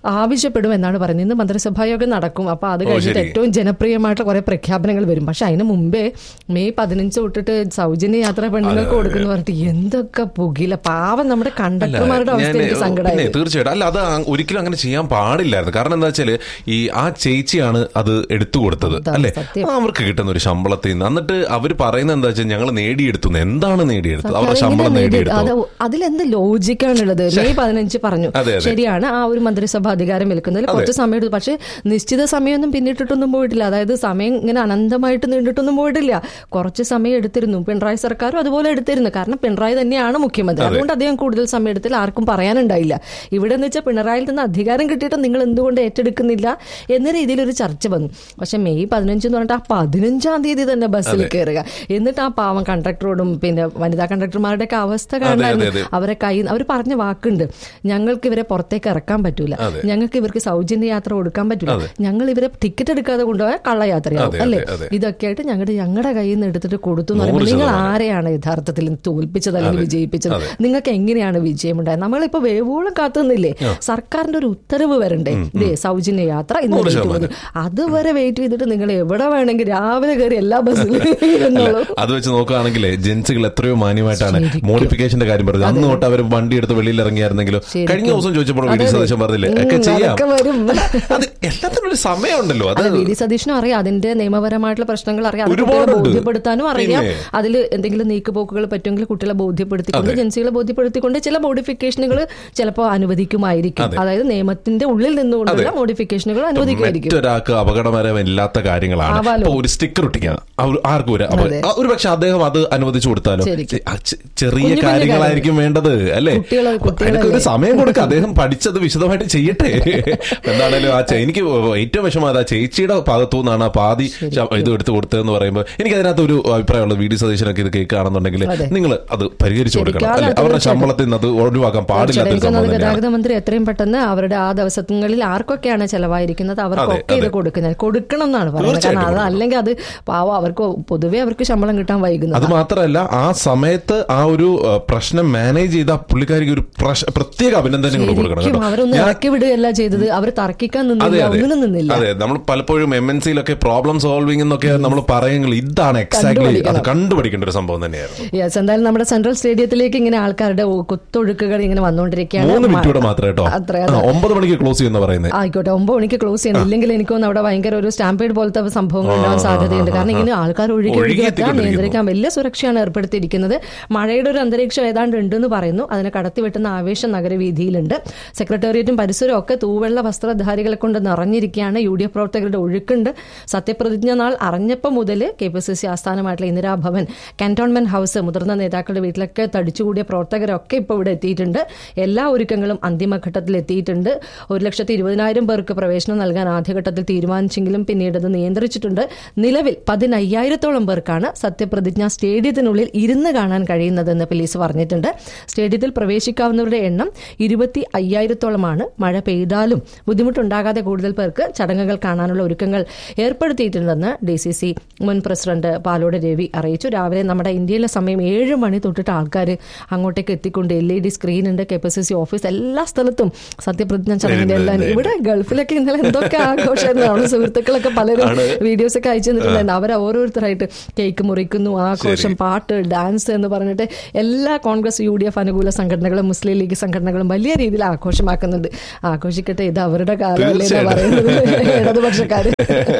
ആവശ്യപ്പെടും എന്നാണ് പറയുന്നത് ഇന്ന് മന്ത്രിസഭാ യോഗം നടക്കും അപ്പൊ അത് ഓ, കഴിഞ്ഞിട്ട് ശരി. ഏറ്റവും ജനപ്രിയമായിട്ടുള്ള കുറെ പ്രഖ്യാപനങ്ങൾ വരും പക്ഷെ അതിന് മുമ്പേ മെയ് പതിനഞ്ച് തൊട്ടിട്ട് സൗജന്യ യാത്ര പെണ്ണുങ്ങൾക്ക് കൊടുക്കുന്നു പറഞ്ഞിട്ട് എന്തൊക്കെ പുകില പാവം നമ്മുടെ കണ്ടക്ടർമാരുടെ അവസ്ഥ ഞാന് എനിക്ക് പിന്നെ സങ്കടമായി തീർച്ചയായിട്ടും അല്ല അത് ആ- ഒരിക്കലും അങ്ങനെ ചെയ്യാൻ പാടില്ലായിരുന്നു കാരണം എന്താ വെച്ചാല് ഈ ആ ചേച്ചിയാണ് അത് എടുത്തു കൊടുത്തത് അതാണ് അല്ലെ സത്യം. അവർക്ക് കിട്ടുന്ന ഒരു ശമ്പളത്തിൽ നിന്ന് എന്നിട്ട് അവർ പറയുന്നത് എന്താ വെച്ചാൽ ഞങ്ങൾ നേടിയെടുത്തു എന്ന്. എന്താണ് നേടിയെടുത്തത് അവരുടെ അതെങ്ങനെ ശമ്പളം നേടി- നേടിയെടുത്തു അത് അതിലെന്ത് ലോജിക്കാണുള്ളത് മെയ് പതിനഞ്ച് പറഞ്ഞു അതെ, അതെ. ശരിയാണ് ആ ഒരു മന്ത്രിസഭ അധികാരം വിൽക്കുന്നതിൽ കുറച്ച് സമയം എടുത്തു പക്ഷേ നിശ്ചിത സമയമൊന്നും പിന്നിട്ടിട്ടൊന്നും പോയിട്ടില്ല അതായത് സമയം ഇങ്ങനെ അനന്തമായിട്ട് നീണ്ടിട്ടൊന്നും പോയിട്ടില്ല കുറച്ച് സമയം എടുത്തിരുന്നു പിണറായി സർക്കാരും അതുപോലെ എടുത്തിരുന്നു കാരണം പിണറായി തന്നെയാണ് മുഖ്യമന്ത്രി അതുകൊണ്ട് അദ്ദേഹം കൂടുതൽ സമയം എടുത്തില്ല ആർക്കും പറയാനുണ്ടായില്ല ഇവിടെ എന്ന് വെച്ചാൽ പിണറായിൽ നിന്ന് അധികാരം കിട്ടിയിട്ട് നിങ്ങൾ എന്തുകൊണ്ട് ഏറ്റെടുക്കുന്നില്ല എന്ന രീതിയിൽ ഒരു ചർച്ച വന്നു പക്ഷെ മെയ് പതിനഞ്ച് എന്ന് പറഞ്ഞിട്ട് ആ പതിനഞ്ചാം തീയതി തന്നെ ബസ്സിൽ കയറുക എന്നിട്ട് ആ പാവം കണ്ടക്ടറോടും പിന്നെ വനിതാ കണ്ടക്ടർമാരുടെ ഒക്കെ അവസ്ഥ അതെ, കാണാൻ അതെ. അവരെ കൈ അവർ പറഞ്ഞ വാക്കുണ്ട് ഞങ്ങൾക്ക് ഇവരെ പുറത്തേക്ക് ഇറക്കാൻ പറ്റൂല ഞങ്ങൾക്ക് ഇവർക്ക് സൗജന്യ യാത്ര കൊടുക്കാൻ പറ്റൂല ഞങ്ങൾ ഇവരെ ടിക്കറ്റ് എടുക്കാതെ കൊണ്ടുപോയാൽ കള്ളയാത്രയാവും അതെ, അല്ലേ അതെ. ഇതൊക്കെ ആയിട്ട് ഞങ്ങളുടെ ഞങ്ങളുടെ കയ്യിൽ നിന്ന് എടുത്തിട്ട് കൊടുത്തു എന്ന് നൂറ് പറയുമ്പോൾ നിങ്ങൾ ശതമാനം. ആരെയാണ് യഥാർത്ഥത്തിൽ തോൽപ്പിച്ചത് അല്ലെങ്കിൽ വിജയിപ്പിച്ചത് നിങ്ങൾക്ക് എങ്ങനെയാണ് വിജയമുണ്ടായത് നമ്മളിപ്പോ വേവോളം കാത്തുന്നില്ലേ സർക്കാരിന്റെ ഒരു ഉത്തരവ് വരണ്ടേ ഇതേ സൗജന്യ യാത്ര ഇന്ന് നൂറ് വെയിറ്റ് ശതമാനം. ചെയ്തു അതുവരെ വെയിറ്റ് ചെയ്തിട്ട് നിങ്ങൾ എവിടെ വേണമെങ്കിൽ രാവിലെ കയറി എല്ലാ ബസ്സിലും ഇരുന്നോളൂ അത് വെച്ച് നോക്കുകയാണെങ്കിൽ ജെൻസുകൾ എത്രയോ മാന്യമായിട്ടാണ് ശരിക്കും. മോഡിഫിക്കേഷന്റെ കാര്യം പറഞ്ഞത് അന്ന് തൊട്ട് അവർ വണ്ടി എടുത്ത് വെളിയിൽ ഇറങ്ങിയായിരുന്നെങ്കിലോ ശരിക്കും. കഴിഞ്ഞ ദിവസം ചോദിച്ചപ്പോൾ വി ഡി അതെ, അതെ. സതീശൻ പറഞ്ഞില്ലേ ഉം, ഒക്കെ ചെയ്യാം അതൊക്കെ വരും. അത് എല്ലാത്തിനും ഒരു സമയമുണ്ടല്ലോ അത് അല്ല വി ഡി സതീഷിനും അറിയാം അതിന്റെ നിയമപരമായിട്ടുള്ള പ്രശ്നങ്ങൾ അറിയാം അത് കുട്ടികളെ ഒരുപാടുണ്ട്. ബോധ്യപ്പെടുത്താനും അറിയാം പിന്നെ. അതിൽ എന്തെങ്കിലും നീക്കുപോക്കുകൾ പറ്റുമെങ്കിൽ കുട്ടികളെ ബോധ്യപ്പെടുത്തിക്കൊണ്ട് ജൻസികളെ ബോധ്യപ്പെടുത്തിക്കൊണ്ട് ചില മോഡിഫിക്കേഷനുകൾ ചിലപ്പോൾ അനുവദിക്കുമായിരിക്കും അതെ. അതായത് നിയമത്തിന്റെ ഉള്ളിൽ നിന്നുകൊണ്ടുള്ള മോഡിഫിക്കേഷനുകൾ അനുവദിക്കുമായിരിക്കും മറ്റൊരാൾക്ക് അപകടകരമില്ലാത്ത കാര്യങ്ങളാണ് ആവാലോ. ഇപ്പൊ ഒരു സ്റ്റിക്കർ ഒട്ടിക്കാൻ അവർ- ആർക്കും ഒരു അപ- അതെ. ആ, ഒരു പക്ഷെ അദ്ദേഹം അത് അനുവദിച്ചു കൊടുത്താലോ ശരിക്കും. ആ, ചെ- ചെറിയ കുഞ്ഞു കുഞ്ഞു കാര്യങ്ങളായിരിക്കും വേണ്ടത് അല്ലേ കുട്ടികളെ- കുട്ടികളല്ലേ? അതിനൊക്കെ ഒരു സമയം കൊടുക്കുക അദ്ദേഹം പഠിച്ചത് വിശദമായിട്ട് ചെയ്യട്ടെ എന്താണേലും ആ ചെ- എനിക്ക് ഏറ്റവും വിഷമം അതാ ചേച്ചിയുടെ ഭാഗത്തു നിന്നാണ് ആ പാതി ശ- ഇത് എടുത്ത് കൊടുത്തതെന്ന് പറയുമ്പോൾ എനിക്ക് അതിനകത്ത് ഒരു അഭിപ്രായമുള്ളത് വി ഡി സതീശനൊക്കെ ഇത് കേൾക്കുകയാണെന്നുണ്ടെങ്കിൽ അതെ. നിങ്ങൾ അത് പരിഹരിച്ചു കൊടുക്കണം ശരിക്കും. അല്ലെ അത് അവരുടെ തീർച്ചയായിട്ടും. ശമ്പളത്തിൽ നിന്ന് അത് ഒഴിവാക്കാൻ പാടില്ലാത്തൊരു എനിക്ക് സംഭവം തോന്നുന്നത് തന്നെയാണ് ഗതാഗത മന്ത്രി എത്രയും പെട്ടെന്ന് അവരുടെ ആ ദിവസങ്ങളിൽ ആർക്കൊക്കെയാണ് ചെലവായിരിക്കുന്നത് അവർക്കൊക്കെ ഇത് അതെ. കൊടുക്കുന്നത് കൊടുക്കണം എന്നാണ് പറയുന്നത് കാരണം അത് തീർച്ചയായിട്ടും അല്ലെങ്കിൽ അത് പാവം അവർക്ക് പൊതുവെ അവർക്ക് ശമ്പളം കിട്ടാൻ അത് വൈകുന്നത് മാത്രമല്ല ആ സമയത്ത് ആ ഒരു അഹ്, പ്രശ്നം മാനേജ് ചെയ്ത ആ പുള്ളിക്കാരിക്ക് ഒരു പ്രശ്- പ്രത്യേക അഭിനന്ദനങ്ങൾ കൊടുക്കണം ശരിക്കും കേട്ടോ അവരൊന്നും ഞാൻ- ഇറക്കി വിടുകയല്ല ചെയ്തത് അവർ തർക്കിക്കാൻ അതെ നിന്നില്ല അതെ ഒന്നിനും നിന്നില്ല അതെ നമ്മൾ പലപ്പോഴും എം എൻ സിയിലൊക്കെ പ്രോബ്ലം സോൾവിംഗ് എന്നൊക്കെ നമ്മൾ പറയുമെങ്കിൽ ഇതാണ് എക്സാക്ട്ലി അത് കണ്ടുപിടിക്കണം. കണ്ടുപിടിക്കേണ്ട ഒരു സംഭവം തന്നെയായിരുന്നു യെസ് എന്തായാലും നമ്മുടെ സെൻട്രൽ സ്റ്റേഡിയത്തിലേക്ക് ഇങ്ങനെ ആൾക്കാരുടെ ഒ- കുത്തൊഴുക്കുകൾ ഇങ്ങനെ വന്നുകൊണ്ടിരിക്കുകയാണ് മൂന്ന് മ- മിനിറ്റ് കൂടെ മാത്രം കേട്ടോ അത്ര ആ, ഒമ്പത് മണിക്ക് ക്ലോസ് ചെയ്യുന്ന പറയുന്നത് ആയിക്കോട്ടെ ഒമ്പത് മണിക്ക് ക്ലോസ് ചെയ്യണം ഇല്ലെങ്കിൽ എനിക്ക് തോന്നുന്നു അവിടെ ഭയങ്കര ഒരു സ്റ്റാമ്പേഡ് പോലത്തെ സംഭവങ്ങൾ ഉണ്ടാവാൻ സാധ്യതയുണ്ട് കാരണം ഇങ്ങനെ ആൾക്കാർ ഒഴുകി ഒഴുകി ഒഴുകി എത്താൻ എത്തിക്കൊണ്ടിരിക്കുന്നു. നിയന്ത്രിക്കാൻ വലിയ സുരക്ഷയാണ് ഏർപ്പെടുത്തിയിരിക്കുന്നത് മഴയുടെ ഒരു അന്തരീക്ഷം ഏതാണ്ട് ഉണ്ടെന്ന് പറയുന്നു അതിനെ കടത്തിവെട്ടുന്ന ആവേശം നഗരവീതിയിലുണ്ട് സെക്രട്ടേറിയറ്റും പരിസരവും ഒക്കെ തൂവെള്ള വസ്ത്രധാരികളെ കൊണ്ട് നിറഞ്ഞിരിക്കുകയാണ് യു ഡി എഫ് പ്രവർത്തകരുടെ ഒഴുക്കുണ്ട് സത്യപ്രതിജ്ഞ നാൾ അറിഞ്ഞപ്പോൾ മുതൽ കെ പി സി സി ആസ്ഥാനമായിട്ടുള്ള ഇന്ദിരാഭവൻ കന്റോൺമെന്റ് ഹൗസ് മുതിർന്ന നേതാക്കളുടെ വീട്ടിലൊക്കെ തടിച്ചുകൂടിയ പ്രവർത്തകരൊക്കെ ഇപ്പോൾ ഇവിടെ എത്തിയിട്ടുണ്ട് എല്ലാ ഒരുക്കങ്ങളും അന്തിമഘട്ടത്തിൽ എത്തിയിട്ടുണ്ട് ഒരു ലക്ഷത്തി ഇരുപതിനായിരം പേർക്ക് പ്രവേശനം നൽകാൻ ആദ്യഘട്ടത്തിൽ തീരുമാനിച്ചെങ്കിലും പിന്നീട് അത് നിയന്ത്രിച്ചിട്ടുണ്ട് നിലവിൽ പതിനയ്യായിരത്തോളം പേർക്കാണ് സത്യപ്രതിജ്ഞ സ്റ്റേഡിയത്തിനുള്ളിൽ ഇരുന്ന് കാണാൻ കഴിയുന്നതെന്ന് പോലീസ് പറഞ്ഞിട്ടുണ്ട് സ്റ്റേഡിയത്തിൽ പ്രവേശിക്കാവുന്നവരുടെ എണ്ണം ഇരുപത്തി അയ്യായിരത്തോളമാണ് മഴ പെയ്താലും ബുദ്ധിമുട്ടുണ്ടാകാതെ കൂടുതൽ പേർക്ക് ചടങ്ങുകൾ കാണാനുള്ള ഒരുക്കങ്ങൾ ഏർപ്പെടുത്തിയിട്ടുണ്ടെന്ന് ഡി സി സി മുൻ പ്രസിഡന്റ് പാലോട് രവി അറിയിച്ചു രാവിലെ നമ്മുടെ ഇന്ത്യയിലെ സമയം ഏഴ് മണി തൊട്ടിട്ട് ആൾക്കാർ അങ്ങോട്ടേക്ക് എത്തിക്കൊണ്ട് എൽ ഇ ഡി സ്ക്രീൻ ഉണ്ട് K P C C office എല്ലാ സ്ഥലത്തും സത്യപ്രതിജ്ഞ ചടങ്ങിന്റെ എല്ലാം ഉണ്ട്, ഉണ്ട്. ഇവിടെ ഗൾഫിലൊക്കെ ഇന്നലെ എന്തൊക്കെ ആഘോഷമായിരുന്നു നമ്മുടെ സുഹൃത്തുക്കളൊക്കെ പലരും വീഡിയോസ് ഒക്കെ അയച്ചു തന്നിട്ടുണ്ടായിരുന്നു അവർ ഓരോരുത്തരായിട്ട് കേക്ക് മുറിക്കുന്നു ആഘോഷം പാട്ട് ഡാൻസ് എന്ന് പറഞ്ഞിട്ട് എല്ലാ കോൺഗ്രസ് യു ഡി എഫ് അനുകൂല സംഘടനകളും മുസ്ലിം ലീഗ് സംഘടനകളും വലിയ രീതിയിൽ ആഘോഷമാക്കുന്നുണ്ട് ആഘോഷിക്കട്ടെ ഇത് അവരുടെ കാലമല്ലേ എന്ന് പറയുന്നത് ഇടതുപക്ഷക്കാര്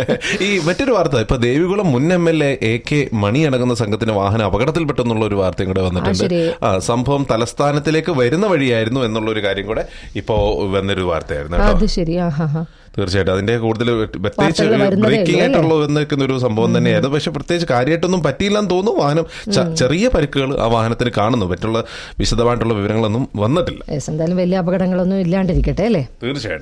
ഈ മറ്റൊരു വാർത്ത ഇപ്പൊ ദേവികുളം മുൻ M L A A K Mani അടങ്ങുന്ന സംഘത്തിന്റെ വാഹനം അപകടത്തിൽപ്പെട്ടെന്നുള്ള ഒരു വാർത്തയും കൂടെ വന്നിട്ടുണ്ട് ആ, ശരി. ആ, സംഭവം തലസ്ഥാനത്തിലേക്ക് വരുന്ന വഴിയായിരുന്നു എന്നുള്ള ഒരു കാര്യം കൂടെ ഇപ്പോ വന്നൊരു വാർത്തയായിരുന്നു കേട്ടോ അത് ശരി ആ ഹാ ഹാ തീർച്ചയായിട്ടും അതിന്റെ കൂടുതൽ പ്രത്യേകിച്ച് വാർത്തകൾ വരുന്നതേ ബ്രേക്കിംഗ് ഉള്ളൂ, ആയിട്ടുള്ള വന്നിരിക്കുന്ന ഒരു സംഭവം തന്നെയായിരുന്നു പക്ഷെ പ്രത്യേകിച്ച് കാര്യമായിട്ടൊന്നും പറ്റിയില്ലെന്ന് തോന്നുന്നു വാഹനം ച- ചെറിയ പരിക്കുകൾ ആ വാഹനത്തിന് കാണുന്നു മറ്റുള്ള വിശദമായിട്ടുള്ള വിവരങ്ങളൊന്നും വന്നിട്ടില്ല യെസ് എന്തായാലും വലിയ അപകടങ്ങളൊന്നും ഇല്ലാണ്ടിരിക്കട്ടെ അല്ലേ തീർച്ചയായിട്ടും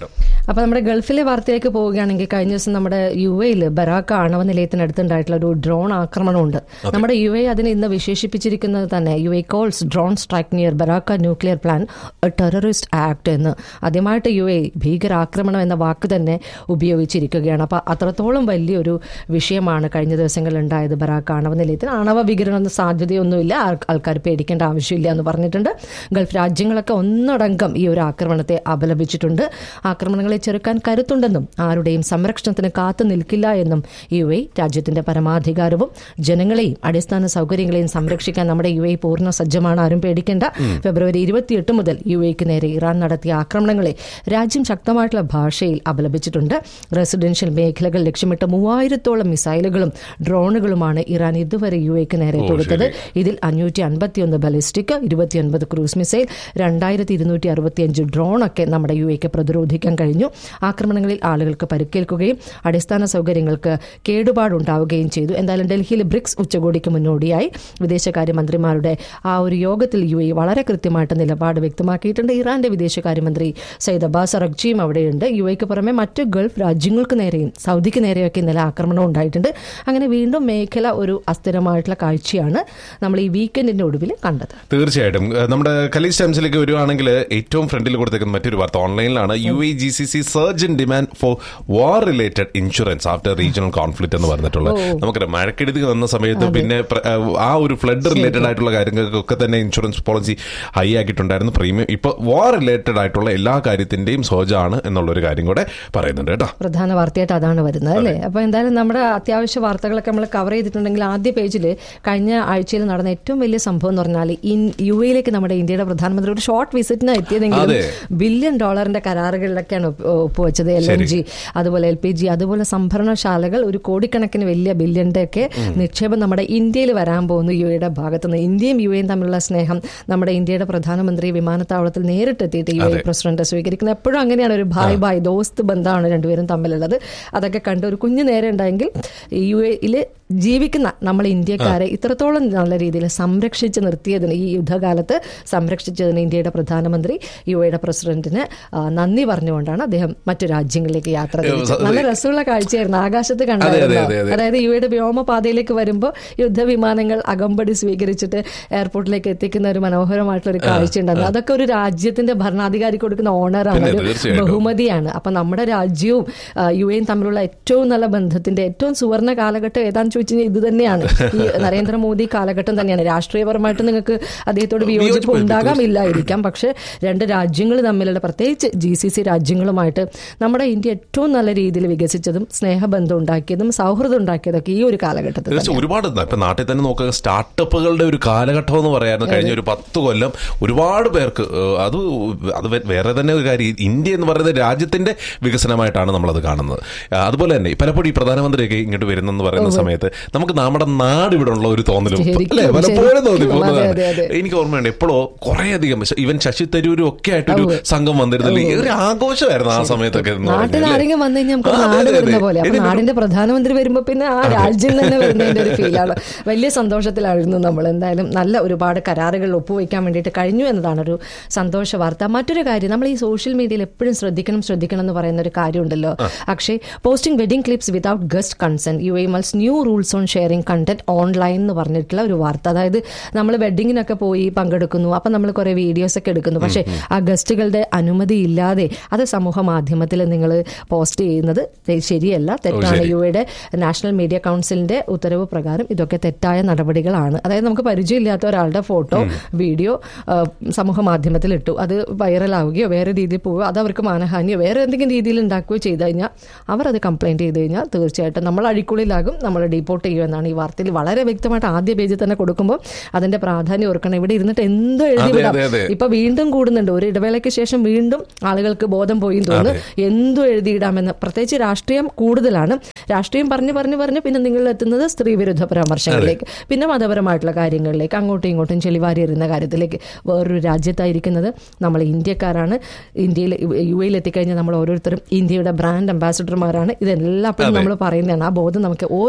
അപ്പൊ നമ്മുടെ ഗൾഫിലെ വാർത്തയിലേക്ക് പോവുകയാണെങ്കിൽ കഴിഞ്ഞ ദിവസം നമ്മുടെ യു എയിൽ ബറാക്ക ആണവ നിലയത്തിനടുത്തുണ്ടായിട്ടുള്ള ഒരു ഡ്രോൺ ആക്രമണമുണ്ട് നമ്മുടെ യു എ അതിനെ ഇന്ന് വിശേഷിപ്പിച്ചിരിക്കുന്നത് തന്നെ U A calls drone strike near Barakah nuclear plan terrorist act എന്ന് ആദ്യമായിട്ട് യു എ ഭീകരാക്രമണം എന്ന വാക്ക് തന്നെ ഉപയോഗിച്ചിരിക്കുകയാണ് അപ്പൊ അത്രത്തോളം വലിയൊരു വിഷയമാണ് കഴിഞ്ഞ ദിവസങ്ങളിൽ ഉണ്ടായത് ബറാക്ക ആണവ നിലയത്തിൽ ആണവ വികിരണ സാധ്യതയൊന്നുമില്ല ആൾ- ആൾക്കാർ പേടിക്കേണ്ട ആവശ്യമില്ല എന്ന് പറഞ്ഞിട്ടുണ്ട് ഗൾഫ് രാജ്യങ്ങളൊക്കെ ഒന്നടങ്കം ഈ ഒരു ആക്രമണത്തെ അപലപിച്ചിട്ടുണ്ട് ആക്രമണങ്ങളെ ചെറുക്കാൻ കരുത്തുണ്ടെന്നും ആരുടെയും സംരക്ഷണത്തിന് കാത്തു നിൽക്കില്ല എന്നും യു എ രാജ്യത്തിന്റെ പരമാധികാരവും ജനങ്ങളെയും അടിസ്ഥാന സൗകര്യങ്ങളെയും സംരക്ഷിക്കാൻ നമ്മുടെ യു എ പൂർണ്ണ സജ്ജമാണ് ആരും പേടിക്കേണ്ട ഫെബ്രുവരി ഇരുപത്തിയെട്ട് മുതൽ യു എക്ക് നേരെ ഇറാൻ നടത്തിയ ആക്രമണങ്ങളെ രാജ്യം ശക്തമായിട്ടുള്ള ഭാഷയിൽ അപലപിച്ചിട്ടുണ്ട് റെസിഡൻഷ്യൽ മേഖലകൾ ലക്ഷ്യമിട്ട് മൂവായിരത്തോളം മിസൈലുകളും ഡ്രോണുകളുമാണ് ഇറാൻ ഇതുവരെ യു എക്ക് നേരെ തൊടുത്തത് ഇതിൽ അഞ്ഞൂറ്റി അൻപത്തിയൊന്ന് ബലിസ്റ്റിക് ഇരുപത്തിയൊൻപത് ക്രൂസ് മിസൈൽ രണ്ടായിരത്തി ഇരുന്നൂറ്റി അറുപത്തിയഞ്ച് ഡ്രോണൊക്കെ നമ്മുടെ യു എക്ക് പ്രതിരോധിക്കാൻ കഴിഞ്ഞു ആക്രമണങ്ങളിൽ ആളുകൾക്ക് പരിക്കേൽക്കുകയും അടിസ്ഥാന സൗകര്യങ്ങൾക്ക് കേടുപാടുണ്ടാവുകയും ചെയ്തു എന്തായാലും ഡൽഹിയിൽ ബ്രിക്സ് ഉച്ചകോടിക്ക് മുന്നോടിയായി വിദേശകാര്യമന്ത്രിമാരുടെ ആ ഒരു യോഗത്തിൽ യു എ വളരെ കൃത്യമായിട്ട് നിലപാട് വ്യക്തമാക്കിയിട്ടുണ്ട് ഇറാന്റെ വിദേശകാര്യമന്ത്രി സയ്യിദ് അബ്ബാസ് അറക്ചിയും അവിടെയുണ്ട് യു എക്ക് പുറമെ മറ്റ് ഗൾഫ് രാജ്യങ്ങൾക്ക് നേരെയും സൗദിക്ക് നേരെയൊക്കെ ഇന്നലെ ആക്രമണം ഉണ്ടായിട്ടുണ്ട് അങ്ങനെ വീണ്ടും മേഖല ഒരു അസ്ഥിരമായിട്ടുള്ള കാഴ്ചയാണ് നമ്മൾ ഈ വീക്കെൻഡിന്റെ ഒടുവിൽ കണ്ടത് തീർച്ചയായിട്ടും ഏഹ് നമ്മുടെ കലീസ് ടൈംസിലേക്ക് വരുവാണെങ്കിൽ ഏറ്റവും ഫ്രണ്ടിൽ കൊടുത്തേക്കുന്ന മറ്റൊരു വാർത്ത ഓൺലൈനിലാണ് U A G C C surge in demand for war related insurance after regional conflict എന്ന് പറഞ്ഞിട്ടുള്ളത് നമുക്കറിയാം മഴക്കെടുതി വന്ന സമയത്ത് പിന്നെ പ്ര- ഏഹ് ആ ഒരു ഫ്ലഡ് റിലേറ്റഡ് ആയിട്ടുള്ള കാര്യങ്ങൾക്കൊക്കെ തന്നെ ഇൻഷുറൻസ് പോളിസി ഹൈ ആക്കിയിട്ടുണ്ടായിരുന്നു പ്രീമിയം ഇപ്പൊ വാർ റിലേറ്റഡ് ആയിട്ടുള്ള എല്ലാ കാര്യത്തിന്റെയും സോജാണ് എന്നുള്ള ഒരു കാര്യം കൂടെ പറയുന്നുണ്ട് കേട്ടോ പ്രധാന വാർത്തയായിട്ട് അതാണ് വരുന്നത് അല്ലേ അപ്പൊ എന്തായാലും നമ്മുടെ അത്യാവശ്യ വാർത്തകളൊക്കെ നമ്മൾ കവർ ചെയ്തിട്ടുണ്ടെങ്കിൽ ആദ്യ പേജിൽ കഴിഞ്ഞ ആഴ്ചയിൽ നടന്ന ഏറ്റവും വലിയ സംഭവം എന്ന് പറഞ്ഞാൽ ഇൻ- യു എയിലേക്ക് നമ്മുടെ ഇന്ത്യയുടെ പ്രധാനമന്ത്രി ഒരു ഷോർട്ട് വിസിറ്റിന് എത്തിയതെങ്കിലും അതെ. ബില്യൺ ഡോളറിന്റെ കരാറുകളിലൊക്കെയാണ് ഒപ്പ് ഒപ്പുവെച്ചത് എൽ എൻ ജി അതുപോലെ എൽ പി ജി അതുപോലെ സംഭരണശാലകൾ ഒരു കോടിക്കണക്കിന് വലിയ ബില്യന്റെ ഒക്കെ നിക്ഷേപം നമ്മുടെ ഇന്ത്യയിൽ വരാൻ പോകുന്നു യു എയുടെ ഭാഗത്തുനിന്ന് ഇന്ത്യയും യു എയും തമ്മിലുള്ള സ്നേഹം നമ്മുടെ ഇന്ത്യയുടെ പ്രധാനമന്ത്രി വിമാനത്താവളത്തിൽ നേരിട്ടെത്തിയിട്ട് യു എ പ്രസിഡന്റ് സ്വീകരിക്കുന്നത് എപ്പോഴും അങ്ങനെയാണ് ഒരു ഭായ് ഭായ് ദോസ്ത് ബന്ധമാണ് രണ്ടുപേരും തമ്മിലുള്ളത് അതൊക്കെ കണ്ട് ഒരു കുഞ്ഞു നേരം ഉണ്ടായെങ്കിൽ യു എയിൽ ജീവിക്കുന്ന നമ്മൾ ഇന്ത്യക്കാരെ ഇത്രത്തോളം നല്ല രീതിയിൽ സംരക്ഷിച്ച് നിർത്തിയതിന് ഈ യുദ്ധകാലത്ത് സംരക്ഷിച്ചതിന് ഇന്ത്യയുടെ പ്രധാനമന്ത്രി യു എയുടെ പ്രസിഡന്റിന് ആ, നന്ദി പറഞ്ഞുകൊണ്ടാണ് അദ്ദേഹം മറ്റു രാജ്യങ്ങളിലേക്ക് യാത്ര തിരിച്ചത് നല്ല രസമുള്ള കാഴ്ചയായിരുന്നു ആകാശത്ത് അതെ, കണ്ടായിരുന്നു അതെ, അതെ. അതായത് യു എയുടെ വ്യോമപാതയിലേക്ക് വരുമ്പോൾ യുദ്ധവിമാനങ്ങൾ അകമ്പടി സ്വീകരിച്ചിട്ട് എയർപോർട്ടിലേക്ക് എത്തിക്കുന്ന ഒരു മനോഹരമായിട്ടുള്ള ഒരു കാഴ്ച ഉണ്ടായിരുന്നു അതൊക്കെ ഒരു രാജ്യത്തിന്റെ ഭരണാധികാരി കൊടുക്കുന്ന ഓണറാണ് പിന്നെ ഒരു തീർച്ചയായിട്ടും. ബഹുമതിയാണ് അപ്പൊ നമ്മുടെ രാജ്യവും ആ, യു എയും തമ്മിലുള്ള ഏറ്റവും നല്ല ബന്ധത്തിന്റെ ഏറ്റവും സുവർണ കാലഘട്ടം ഏതാണെന്ന് ചോദിച്ചു കഴിഞ്ഞാൽ ഇത് തന്നെയാണ് ഈ നരേന്ദ്രമോദി കാലഘട്ടം തന്നെയാണ് രാഷ്ട്രീയപരമായിട്ട് നിങ്ങൾക്ക് അദ്ദേഹത്തോട് വിയോജിപ്പ് വിയോജിപ്പ് ഉണ്ടാകാം ഇല്ലായിരിക്കാം പക്ഷെ രണ്ട് രാജ്യങ്ങൾ തമ്മിലുള്ള പ്രത്യേകിച്ച് ജി സി സി രാജ്യങ്ങളുമായിട്ട് നമ്മുടെ ഇന്ത്യ ഏറ്റവും നല്ല രീതിയിൽ വികസിച്ചതും സ്നേഹബന്ധം ഉണ്ടാക്കിയതും സൗഹൃദം ഉണ്ടാക്കിയതൊക്കെ ഈ ഒരു കാലഘട്ടത്തിൽ തീർച്ചയായും ഒരുപാട് ഇപ്പൊ നാട്ടിൽ തന്നെ നോക്കുക സ്റ്റാർട്ടപ്പുകളുടെ ഒരു കാലഘട്ടം എന്ന് പറയായിരുന്നു കഴിഞ്ഞ ഒരു പത്ത് കൊല്ലം ഒരുപാട് പേർക്ക് ഏഹ്, അത് അത് വേ- വേറെ തന്നെ ഒരു കാര്യം ഇന്ത്യ എന്ന് പറയുന്നത് രാജ്യത്തിന്റെ വികസനമായിട്ടാണ് നമ്മളത് കാണുന്നത് ആ, അതുപോലെ തന്നെ പലപ്പോഴും ഈ പ്രധാനമന്ത്രിയൊക്കെ ഇങ്ങോട്ട് വരുന്നെന്ന് പറയുന്ന സമയത്ത് നമുക്ക് നമ്മുടെ നാട് ഇവിടെ ഉള്ള ഒരു തോന്നലും ശരിക്കും, അല്ലേ പലപ്പോഴും തോന്നി ശരിക്കും. അതെ, പോകുന്നതാണ് അതെ, അതെ. എനിക്ക് ഓർമ്മയുണ്ട് എപ്പോഴോ കുറെ അധികം ഇവൻ ശശി തരൂരും ഒക്കെ ആയിട്ടൊരു സംഘം വന്നിരുന്നില്ലേ ഒരു ആഘോഷമായിരുന്നു ആ സമയത്തൊക്കെ എന്ന് നാട്ടിൽ പറഞ്ഞാൽ, അല്ലേ? ആരെങ്കിലും വന്നു കഴിഞ്ഞാൽ നമുക്ക് ആ, അതെ, നാട് അതെ, വരുന്ന അതെ. പോലെ അപ്പൊ ഇതിന് നാടിന്റെ പ്രധാനമന്ത്രി വരുമ്പോ പിന്നെ ആ രാജ്യം തന്നെ വരുന്നതിന്റെ ഒരു ഫീലാണ് വലിയ സന്തോഷത്തിലായിരുന്നു നമ്മൾ എന്തായാലും നല്ല ഒരുപാട് കരാറുകൾ ഒപ്പുവെക്കാൻ വേണ്ടിയിട്ട് കഴിഞ്ഞു എന്നതാണ് ഒരു സന്തോഷ വാർത്ത മറ്റൊരു കാര്യം നമ്മൾ ഈ സോഷ്യൽ മീഡിയയിൽ എപ്പോഴും ശ്രദ്ധിക്കണം ശ്രദ്ധിക്കണം എന്ന് പറയുന്ന ഒരു കാര്യമുണ്ടല്ലോ Akshay posting wedding clips without guest consent U A mulls new rules on sharing content online എന്ന് പറഞ്ഞിട്ടുള്ള ഒരു വാർത്ത അതായത് നമ്മൾ വെഡിങ്ങിനൊക്കെ പോയി പങ്കെടുക്കുന്നു അപ്പം നമ്മൾ കുറെ വീഡിയോസ് ഒക്കെ എടുക്കുന്നു പക്ഷേ ആ ഗസ്റ്റുകളുടെ അനുമതി ഇല്ലാതെ അത് സമൂഹ മാധ്യമത്തിൽ നിങ്ങൾ പോസ്റ്റ് ചെയ്യുന്നത് തെ- ശരിയല്ല തെറ്റാണ് ശരി. യു എയുടെ നാഷണൽ മീഡിയ കൗൺസിലിന്റെ ഉത്തരവ് പ്രകാരം ഇതൊക്കെ തെറ്റായ നടപടികളാണ് അതായത് നമുക്ക് പരിചയമില്ലാത്ത ഒരാളുടെ ഫോട്ടോ വീഡിയോ ആ, സമൂഹ മാധ്യമത്തിൽ ഇട്ടു അത് വൈറലാവുകയോ വേറെ രീതിയിൽ പോവുകയോ അത് അവർക്ക് മാനഹാനിയോ വേറെ എന്തെങ്കിലും രീതിയിൽ ഉണ്ടാക്കുകയോ ചെയ്തു കഴിഞ്ഞാൽ അവർ അത് കംപ്ലൈന്റ് ചെയ്ത് കഴിഞ്ഞാൽ തീർച്ചയായിട്ടും നമ്മൾ അഴിക്കുള്ളിലാകും നമ്മൾ ഡീപ്പോർട്ട് ചെയ്യുമെന്നാണ് ഈ വാർത്തയിൽ വളരെ വ്യക്തമായിട്ട് ആദ്യ പേജിൽ തന്നെ കൊടുക്കുമ്പോൾ അതിന്റെ പ്രാധാന്യം ഓർക്കണം ഇവിടെ ഇരുന്നിട്ട് എന്തോ എഴുതി അതെ, വിടാം അതെ, അതെ. ഇപ്പൊ വീണ്ടും കൂടുന്നുണ്ട് ഒരു ഇടവേളയ്ക്ക് ശേഷം വീണ്ടും ആളുകൾക്ക് ബോധം പോയി തോന്നുന്നു എന്തു എഴുതിയിടാമെന്ന് പ്രത്യേകിച്ച് രാഷ്ട്രീയം കൂടുതലാണ് രാഷ്ട്രീയം പറഞ്ഞു പറഞ്ഞു പറഞ്ഞു പിന്നെ നിങ്ങൾ എത്തുന്നത് സ്ത്രീവിരുദ്ധ പരാമർശങ്ങളിലേക്ക് പിന്നെ മതപരമായിട്ടുള്ള കാര്യങ്ങളിലേക്ക് അങ്ങോട്ടും ഇങ്ങോട്ടും ചെളിവാരി എറിയുന്ന കാര്യത്തിലേക്ക് വേറൊരു രാജ്യത്തായിരിക്കുന്നത് നമ്മൾ ഇന്ത്യക്കാരാണ് ഇന്ത്യയിൽ യു എയിൽ എത്തിക്കഴിഞ്ഞാൽ നമ്മൾ ഓരോരുത്തരും ഇന്ത്യയുടെ ബ്രാൻഡ് അംബാസിഡർമാരാണ് ഇതെല്ലാം നമ്മൾ പറയുന്നതാണ് ആ ബോധം നമുക്ക് ഓരോ ദിവസവും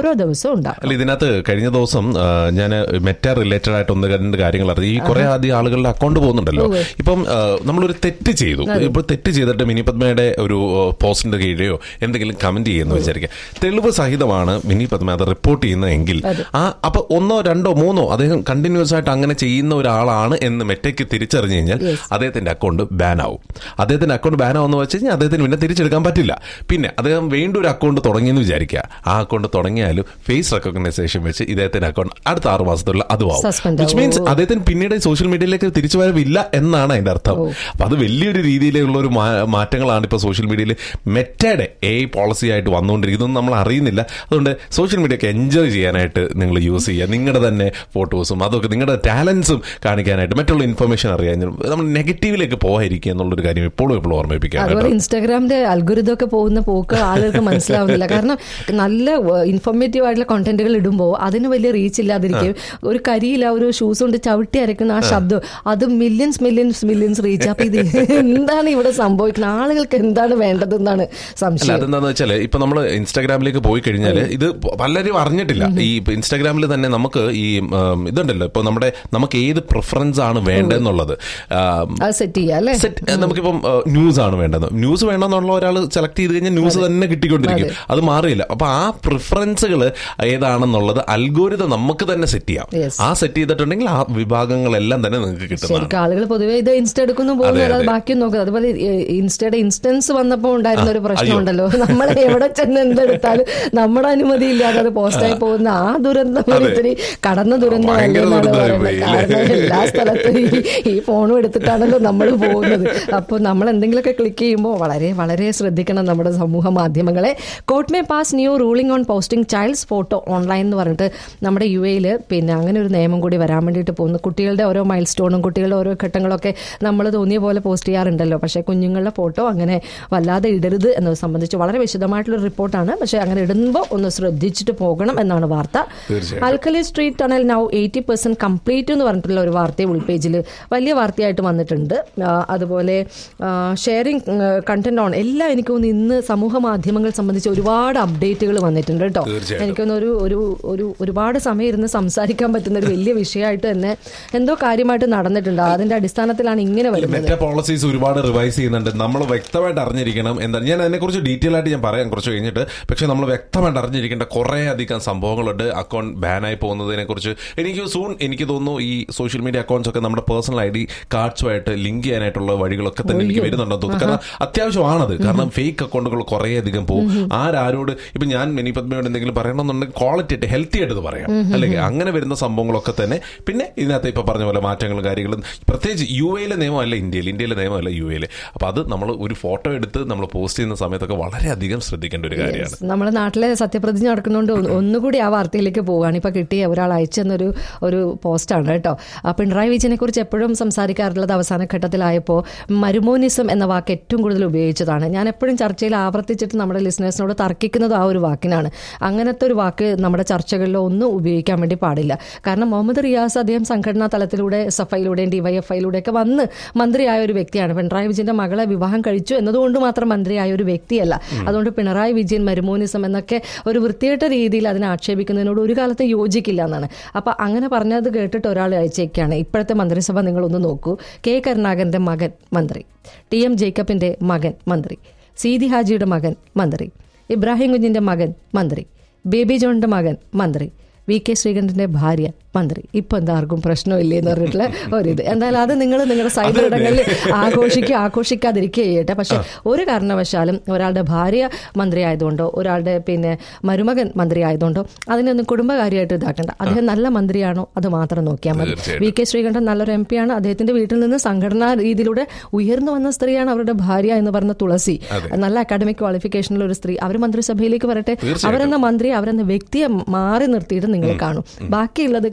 വ്യത്യാസം ഉണ്ടാകും അല്ല ഇതിനകത്ത് കഴിഞ്ഞ ദിവസം ഞാൻ മെറ്റ റിലേറ്റഡ് ആയിട്ട് ഒന്ന് രണ്ട് കാര്യങ്ങൾ അറിയാം ഈ കുറെ ആദ്യം ആളുകളുടെ അക്കൗണ്ട് പോകുന്നുണ്ടല്ലോ ഇപ്പം ആ, നമ്മളൊരു തെറ്റ് ചെയ്തു ഇപ്പൊ തെറ്റ് ചെയ്തിട്ട് മിനി പത്മയുടെ ഒരു പോസ്റ്റിന്റെ കീഴെയോ എന്തെങ്കിലും കമന്റ് ചെയ്യുന്നു വിചാരിക്കുക തെളിവ് സഹിതമാണ് മിനി പത്മ അത് റിപ്പോർട്ട് ചെയ്യുന്നതെങ്കിൽ ആ അപ്പൊ ഒന്നോ രണ്ടോ മൂന്നോ അദ്ദേഹം കണ്ടിന്യൂസ് ആയിട്ട് അങ്ങനെ ചെയ്യുന്ന ഒരാളാണ് എന്ന് മെറ്റയ്ക്ക് തിരിച്ചറിഞ്ഞു കഴിഞ്ഞാൽ അദ്ദേഹത്തിന്റെ അക്കൗണ്ട് ബാൻ ആവും അദ്ദേഹത്തിന്റെ അക്കൗണ്ട് ബാൻ ആവുന്ന വെച്ച് കഴിഞ്ഞാൽ അദ്ദേഹത്തിന് പിന്നെ തിരിച്ചെടുക്കാൻ പറ്റില്ല പിന്നെ അദ്ദേഹം വീണ്ടും ഒരു അക്കൗണ്ട് തുടങ്ങിയെന്ന് വിചാരിക്കുക ആ അക്കൗണ്ട് തുടങ്ങിയാലും ഫേസ് റെക്കഗ്നൈസേഷൻ വെച്ച് ഇദ്ദേഹത്തിന്റെ അക്കൗണ്ട് അടുത്ത ആറ് മാസത്തുള്ള അതും ആവും Suspend വിച്ച് മീൻസ് അദ്ദേഹത്തിന് പിന്നീട് സോഷ്യൽ മീഡിയയിലേക്ക് തിരിച്ചു വരവില്ല എന്നാണ് അതിന്റെ അർത്ഥം അപ്പൊ അത് വലിയൊരു രീതിയിലുള്ള ഒരു മാ- മാറ്റങ്ങളാണ് ഇപ്പൊ സോഷ്യൽ മീഡിയയിൽ മെറ്റയുടെ എ പോളിസി ആയിട്ട് വന്നുകൊണ്ടിരിക്കുന്നത് നമ്മൾ അറിയുന്നില്ല അതുകൊണ്ട് സോഷ്യൽ മീഡിയ ഒക്കെ എൻജോയ് ചെയ്യാനായിട്ട് നിങ്ങൾ യൂസ് ചെയ്യുക നിങ്ങളുടെ തന്നെ ഫോട്ടോസും അതൊക്കെ നിങ്ങളുടെ ടാലൻസും കാണിക്കാനായിട്ട് മറ്റുള്ള ഇൻഫർമേഷൻ അറിയാൻ നമ്മൾ നെഗറ്റീവിലേക്ക് പോകാതിരിക്കുക എന്നുള്ളൊരു കാര്യം എപ്പോഴും എപ്പോഴും ഓർമ്മിപ്പിക്കാം അതുപോലെ കേട്ടോ. ഇൻസ്റ്റാഗ്രാമിന്റെ അൽഗുരുതം ഒക്കെ പോകുന്ന പോക്ക് ആളുകൾക്ക് മനസ്സിലാവുന്നില്ല കാരണം നല്ല ഇൻഫോർമേറ്റീവ് ആയിട്ടുള്ള കണ്ടന്റുകൾ ഇടുമ്പോൾ അതിന് വലിയ റീച്ച് ഇല്ലാതിരിക്കും ഒരു കരിയില്ല ഒരു ഷൂസ് കൊണ്ട് ചവിട്ടി അരക്കുന്ന ആ ശബ്ദം അത് മില്യൺസ് മില്യൺസ് മില്യൺസ് റീച്ച് അപ്പൊ ഇത് എന്താണ് ഇവിടെ സംഭവിക്കുന്നത് ആളുകൾക്ക് എന്താണ് വേണ്ടതെന്നാണ് അല്ല സംശയം അതെന്താന്ന് വെച്ചാല് ഇപ്പൊ നമ്മൾ ഇൻസ്റ്റാഗ്രാമിലേക്ക് പോയി കഴിഞ്ഞാൽ ഇത് പലരും അറിഞ്ഞിട്ടില്ല ഈ ഇപ്പൊ ഇൻസ്റ്റാഗ്രാമിൽ തന്നെ നമുക്ക് ഈ ഉം, ഇതുണ്ടല്ലോ ഇപ്പൊ നമ്മുടെ നമുക്ക് ഏത് പ്രിഫറൻസ് ആണ് വേണ്ടതെന്നുള്ളത് ആം, അത് സെറ്റ് ചെയ്യാം അല്ലേ സെറ്റ് നമുക്കിപ്പം ന്യൂസ് ആണ് വേണ്ടത് ന്യൂസ് വേണമെന്നുള്ള ഒരാൾ സെലക്ട് ചെയ്ത് കഴിഞ്ഞാൽ ന്യൂസ് തന്നെ കിട്ടിക്കൊണ്ടിരിക്കും അത് മാറിയില്ല അപ്പൊ ആ പ്രിഫറൻസുകൾ ഏതാണെന്നുള്ളത് അൽഗോരിതം നമുക്ക് തന്നെ സെറ്റ് ചെയ്യാം Yes. ആ സെറ്റ് ചെയ്തിട്ടുണ്ടെങ്കിൽ ആ വിഭാഗങ്ങളെല്ലാം തന്നെ നിങ്ങൾക്ക് കിട്ടുന്നതാണ് ശരിക്കും ആളുകൾ പൊതുവെ ഇത് ഇൻസ്റ്റ എടുക്കുന്നു പോകുന്നു അതെ, അല്ലാതെ അതെ. ബാക്കിയും നോക്കുന്നത് അതുപോലെ ഈ ഇൻസ്റ്റയുടെ ഇൻസ്റ്റൻസ് വന്നപ്പോൾ ഉണ്ടായിരുന്ന ഒരു ആ, പ്രശ്നം അയ്യോ. ഉണ്ടല്ലോ നമ്മൾ എവിടെ ചെന്ന് എന്തെടുത്താലും നമ്മുടെ അനുമതി ഇല്ലാതെ അത് പോസ്റ്റായി പോകുന്ന ആ ദുരന്തം ഒരു അതെ. ഇത്തിരി കടന്ന ദുരന്തമല്ലേ ഭയങ്കര എന്നാണ് ദുരന്തമായി പറയുന്നത് പോയി, കാരണം ഇല്ലേ? എല്ലാ സ്ഥലത്തും ഈ- ഈ ഫോണും എടുത്തിട്ടാണല്ലോ നമ്മൾ പോകുന്നത് അപ്പോൾ നമ്മൾ എന്തെങ്കിലുമൊക്കെ ക്ലിക്ക് ചെയ്യുമ്പോൾ വളരെ വളരെ ശ്രദ്ധിക്കണം നമ്മുടെ സമൂഹ മാധ്യമങ്ങളെ court may pass new ruling on posting child's photo online എന്ന് പറഞ്ഞിട്ട് നമ്മുടെ യു എയിൽ പിന്നെ അങ്ങനെ ഒരു നിയമം കൂടി വരാൻ വേണ്ടിയിട്ട് പോകുന്നു കുട്ടികളുടെ ഓരോ മൈൽ സ്റ്റോണും കുട്ടികളുടെ ഓരോ ഘട്ടങ്ങളൊക്കെ നമ്മൾ തോന്നിയ പോലെ പോസ്റ്റ് ചെയ്യാറുണ്ടല്ലോ പക്ഷേ കുഞ്ഞുങ്ങളുടെ ഫോട്ടോ അങ്ങനെ വല്ലാതെ ഇടരുത് എന്നത് സംബന്ധിച്ച് വളരെ വിശദമായിട്ടുള്ള റിപ്പോർട്ടാണ് പക്ഷേ അങ്ങനെ ഇടുമ്പോൾ ഒന്ന് ശ്രദ്ധിച്ചിട്ട് പോകണം എന്നാണ് വാർത്ത തീർച്ചയായിട്ടും. Alkali street tunnel now eighty percent complete എന്ന് പറഞ്ഞിട്ടുള്ള ഒരു വാർത്തയും ഉൾപേജിൽ വലിയ വാർത്തയായിട്ട് വന്നിട്ടുണ്ട് ആ, അതുപോലെ ഷെയറിംഗ് കണ്ടന്റ് ഓൺ എല്ലാം എനിക്ക് തോന്നുന്നു ഇന്ന് സമൂഹ മാധ്യമങ്ങൾ സംബന്ധിച്ച് ഒരുപാട് അപ്ഡേറ്റുകൾ വന്നിട്ടുണ്ട് കേട്ടോ തീർച്ചയായിട്ടും. എനിക്ക് തോന്നുന്നു ഒരു ഒരു ഒരു ഒരുപാട് സമയം ഇരുന്ന് സംസാരിക്കാൻ പറ്റുന്ന ഒരു വലിയ വിഷയമായിട്ട് തന്നെ എന്തോ കാര്യമായിട്ട് നടന്നിട്ടുണ്ട് അതിന്റെ അടിസ്ഥാനത്തിലാണ് ഇങ്ങനെ വരുന്നത് മെറ്റ പോളിസീസ് ഒരുപാട് റിവൈസ് ചെയ്യുന്നുണ്ട് നമ്മൾ വ്യക്തമായിട്ട് അറിഞ്ഞിരിക്കണം എന്താണ് ഞാൻ അതിനെക്കുറിച്ച് ഡീറ്റെയിൽ ആയിട്ട് ഞാൻ പറയാം കുറച്ച് കഴിഞ്ഞിട്ട് പക്ഷെ നമ്മൾ വ്യക്തമായിട്ട് അറിഞ്ഞിരിക്കേണ്ട കുറേ അധികം സംഭവങ്ങളുണ്ട് അക്കൗണ്ട് ബാനായി പോകുന്നതിനെ കുറിച്ച് എനിക്ക് സൂൺ എനിക്ക് തോന്നുന്നു ഈ സോഷ്യൽ മീഡിയ അക്കൗണ്ട്സ് ഒക്കെ നമ്മുടെ പേഴ്സണൽ ഐ ഡി കാർഡ്സുമായിട്ട് ലിങ്ക് ചെയ്യാനായിട്ടുള്ള വഴികളൊക്കെ തന്നെ എനിക്ക് വരുന്നുണ്ടെന്ന് തോന്നുന്നു കാരണം അത്യാവശ്യമാണത് കാരണം ഫേക്ക് അക്കൗണ്ടുകൾ കുറേ അധികം പോകും ആരാരോട് ഇപ്പൊ ഞാൻ മിനി പത്മയോട് എന്തെങ്കിലും പറയണമെന്നുണ്ടെങ്കിൽ ക്വാളിറ്റി ആയിട്ട് ഹെൽത്തി ആയിട്ട് ഇത് പറയാം അല്ലെങ്കിൽ അങ്ങനെ വരുന്ന സംഭവങ്ങളൊക്കെ തന്നെ പിന്നെ ഇതിനകത്ത് ഇപ്പൊ പറഞ്ഞ പോലെ മാറ്റങ്ങളും കാര്യങ്ങളും പ്രത്യേകിച്ച് യു എയിലെ നിയമമല്ല ഇന്ത്യയിൽ ഇന്ത്യയിലെ നിയമമല്ല യു എയിൽ അപ്പൊ അത് നമ്മൾ ഒരു ഫോട്ടോ എടുത്ത് നമ്മൾ പോസ്റ്റ് ചെയ്യുന്ന സമയത്തൊക്കെ വളരെയധികം ശ്രദ്ധിക്കേണ്ട ഒരു കാര്യമാണ് നമ്മുടെ നാട്ടിലെ സത്യപ്രതിജ്ഞ നടക്കുന്നതുകൊണ്ട് ഒന്ന് ഒന്നുകൂടി ആ വാർത്തയിലേക്ക് പോവുകയാണ് ഇപ്പൊ കിട്ടിയ ഒരാൾ അയച്ചെന്നൊരു ഒരു പോസ്റ്റാണ് കേട്ടോ ആ പിണറായി വിജയനെ കുറിച്ച് എപ്പോഴും സംസാരിക്കാറുള്ളത് അവസാന ഘട്ടത്തിലായപ്പോൾ മരുമോനിസം എന്ന വാക്ക് ഏറ്റവും കൂടുതൽ ഉപയോഗിച്ചതാണ് ഞാൻ എപ്പോഴും ചർച്ചയിൽ ആവർത്തിച്ചിട്ട് നമ്മുടെ ലിസണേഴ്സിനോട് തർക്കിക്കുന്നത് ആ ഒരു വാക്കിനാണ് അങ്ങനത്തെ ഒരു വാക്ക് നമ്മുടെ ചർച്ചകളിലോ ഒന്നും ഉപയോഗിക്കാൻ വേണ്ടി പാടില്ല കാരണം മുഹമ്മദ് റിയാസ് അദ്ദേഹം സംഘടനാ തലത്തിലൂടെ എസ് എഫ് ഐയിലൂടെയും ഡിവൈഎഫ്ഐയിലൂടെ ഒക്കെ വന്ന് മന്ത്രിയായ ഒരു വ്യക്തിയാണ് പിണറായി വിജയന്റെ മകളെ വിവാഹം കഴിച്ചു എന്നതുകൊണ്ട് മാത്രം മന്ത്രിയായ ഒരു വ്യക്തിയല്ല അതുകൊണ്ട് പിണറായി വിജയൻ മരുമോനിസം എന്നൊക്കെ ഒരു വൃത്തികെട്ട രീതിയിൽ അതിനെ ആക്ഷേപിക്കുന്നതിനോട് ഒരു കാലത്ത് യോജിക്കില്ല എന്നാണ് അപ്പൊ അങ്ങനെ പറഞ്ഞത് കേട്ടിട്ട് ഒരാൾ അയച്ചേക്കാണ് ഇപ്പോഴത്തെ മന്ത്രിസഭ നിങ്ങളൊന്ന് നോക്കൂ കെ കരുണാകരന്റെ മകൻ മന്ത്രി ടി എം ജേക്കബിന്റെ മകൻ മന്ത്രി സീതി ഹാജിയുടെ മകൻ മന്ത്രി ഇബ്രാഹിം കുഞ്ഞിന്റെ മകൻ മന്ത്രി ബേബി ജോണിന്റെ മകൻ മന്ത്രി വി കെ ശ്രീകണ്ഠന്റെ ഭാര്യ മന്ത്രി ഇപ്പൊ എന്താ ആർക്കും പ്രശ്നമില്ലേ എന്ന് പറഞ്ഞിട്ടുള്ള ഒരിത് എന്തായാലും അത് നിങ്ങൾ നിങ്ങളുടെ സൈഡിടങ്ങളിൽ ആഘോഷിക്കുക ആഘോഷിക്കാതിരിക്കുക ചെയ്യട്ടെ പക്ഷെ ഒരു കാരണവശാലും ഒരാളുടെ ഭാര്യ മന്ത്രി ആയതുകൊണ്ടോ ഒരാളുടെ പിന്നെ മരുമകൻ മന്ത്രി ആയതുകൊണ്ടോ അതിനൊന്നും കുടുംബകാര്യമായിട്ട് ഇതാക്കണ്ട അദ്ദേഹം നല്ല മന്ത്രിയാണോ അത് മാത്രം നോക്കിയാൽ മതി തീർച്ചയായിട്ടും. വി കെ ശ്രീകണ്ഠൻ നല്ലൊരു എം ആണ് അദ്ദേഹത്തിന്റെ വീട്ടിൽ നിന്ന് സംഘടനാ രീതിയിലൂടെ ഉയർന്നു വന്ന സ്ത്രീയാണ് അവരുടെ ഭാര്യ എന്ന് പറഞ്ഞ തുളസി നല്ല അക്കാഡമിക് ക്വാളിഫിക്കേഷനുള്ള ഒരു സ്ത്രീ അവർ മന്ത്രിസഭയിലേക്ക് വരട്ടെ തീർച്ചയായിട്ടും. അവരെന്ന മന്ത്രി അവരെന്ന വ്യക്തിയെ മാറി നിർത്തിയിട്ട് നിങ്ങൾ കാണും ബാക്കിയുള്ളത്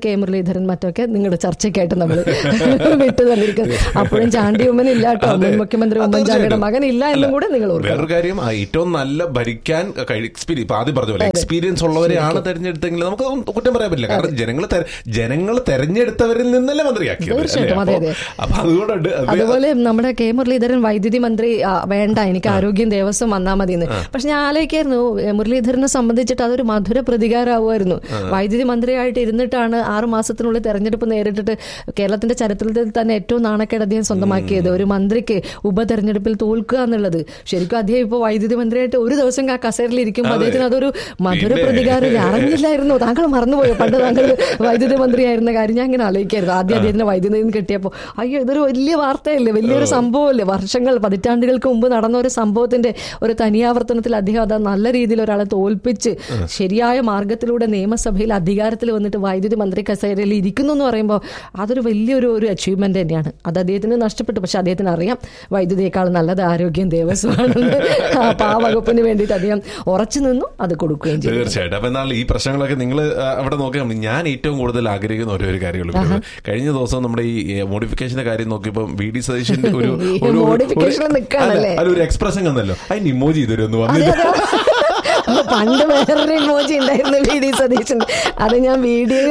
കെ മുരളീധരൻ മറ്റൊക്കെ നിങ്ങളുടെ ചർച്ചയ്ക്കായിട്ട് നമ്മൾ വിട്ടു തന്നിരിക്കുന്നത് അപ്പോഴും ചാണ്ടി ഉമ്മൻ ഇല്ല കേട്ടോ മുൻ മുഖ്യമന്ത്രി ഉമ്മൻചാണ്ടിയുടെ മകൻ ഇല്ല എന്നും കൂടെ നിങ്ങൾ ഓർക്കണം വേറൊരു കാര്യം ആ ഏറ്റവും നല്ല ഭരിക്കാൻ എക്സ്പീരിയൻസ് ഇപ്പൊ ആദ്യം പറഞ്ഞ പോലെ എക്സ്പീരിയൻസ് ഉള്ളവരെയാണ് തെരഞ്ഞെടുത്തെങ്കിൽ നമുക്ക് ഒന്നും കുറ്റം പറയാൻ പറ്റില്ല കാരണം ജനങ്ങൾ ജനങ്ങൾ തെരഞ്ഞെടുത്തവരിൽ നിന്നല്ലേ മന്ത്രിയാക്കിയത് അല്ലേ? തീർച്ചയായിട്ടും, അതെ, അപ്പൊ- അതെ. അപ്പൊ അതുകൊണ്ടുണ്ട് അത് അതുപോലെ നമ്മുടെ കെ മുരളീധരൻ വൈദ്യുതി മന്ത്രി ആ, വേണ്ട എനിക്ക് ആരോഗ്യം ദേവസ്വം വന്നാൽ മതി എന്ന് പക്ഷെ ഞാൻ ആലോചിക്കായിരുന്നു ഏ, മുരളീധരനെ സംബന്ധിച്ചിട്ട് അതൊരു മധുര പ്രതികാരമാവുമായിരുന്നു വൈദ്യുതി മന്ത്രിയായിട്ട് ഇരുന്നിട്ടാണ് ആറു മാസത്തിനുള്ളിൽ തെരഞ്ഞെടുപ്പ് നേരിട്ടിട്ട് കേരളത്തിന്റെ ചരിത്രത്തിൽ തന്നെ ഏറ്റവും നാണക്കേട് അദ്ദേഹം സ്വന്തമാക്കിയത് ഒരു മന്ത്രിക്ക് ഉപതെരഞ്ഞെടുപ്പിൽ തോൽക്കുക എന്നുള്ളത് ശരിക്കും അദ്ദേഹം ഇപ്പോൾ വൈദ്യുതി മന്ത്രിയായിട്ട് ഒരു ദിവസം ആ കസേരയിൽ ഇരിക്കുമ്പോൾ അതെ. അദ്ദേഹത്തിന് അതൊരു മധുര പിന്നെ. പ്രതികാരം അറിഞ്ഞില്ലായിരുന്നു താങ്കൾ മറന്നുപോയോ പണ്ട് താങ്കൾ വൈദ്യുതി മന്ത്രിയായിരുന്ന കാര്യം ഞാൻ ഇങ്ങനെ ആലോചിക്കായിരുന്നു ആദ്യം അദ്ദേഹത്തിന് വൈദ്യുതി നിന്ന് കിട്ടിയപ്പോൾ അയ്യോ ഇതൊരു വലിയ വാർത്തയല്ലേ വലിയൊരു സംഭവമല്ലേ വർഷങ്ങൾ പതിറ്റാണ്ടുകൾക്ക് മുമ്പ് നടന്ന ഒരു സംഭവത്തിന്റെ ഒരു തനിയാവർത്തനത്തിൽ അദ്ദേഹം അത് നല്ല രീതിയിൽ ഒരാളെ തോൽപ്പിച്ച് ശരിയായ മാർഗത്തിലൂടെ നിയമസഭയിൽ അധികാരത്തിൽ വന്നിട്ട് വൈദ്യുതി മന്ത്രി കസേരയിൽ ഇരിക്കുന്നു എന്ന് പറയുമ്പോൾ അതൊരു വലിയൊരു ഒരു അച്ചീവ്മെന്റ് തന്നെയാണ് അത് അദ്ദേഹത്തിന് നഷ്ടപ്പെട്ടു പക്ഷെ അദ്ദേഹത്തിന് അറിയാം വൈദ്യുതിയേക്കാൾ നല്ലത് ആരോഗ്യം ദേവസ്വമാണെന്ന് അപ്പൊ ആ വകുപ്പിന് വേണ്ടിയിട്ട് അദ്ദേഹം ഉറച്ചു നിന്നു അത് കൊടുക്കുകയും ചെയ്തു തീർച്ചയായിട്ടും അപ്പൊ എന്നാൽ ഈ പ്രശ്നങ്ങളൊക്കെ നിങ്ങൾ അവിടെ നോക്കിയാൽ മതി. ഞാൻ ഏറ്റവും കൂടുതൽ ആഗ്രഹിക്കുന്ന ഒരേ ഒരു കാര്യമുള്ളൂ കഴിഞ്ഞ ദിവസം നമ്മുടെ ഈ മോഡിഫിക്കേഷന്റെ കാര്യം നോക്കിയപ്പോൾ വി ഡി സതീശന്റെ ഒരു ഈ ഒരു- modification ഒരു- നിൽക്കാണല്ലേ? അല്ല, അതൊരു എക്സ്പ്രഷൻ വന്നല്ലോ അതിന് ഇമോജി ഇതുവരെ ഒന്ന് അതെ വന്നില്ല അതെ അപ്പൊ പണ്ട് വേറൊരു ഇമോജി ഉണ്ടായിരുന്നു വി ഡി സതീശൻ അത് ഞാൻ വീഡിയോ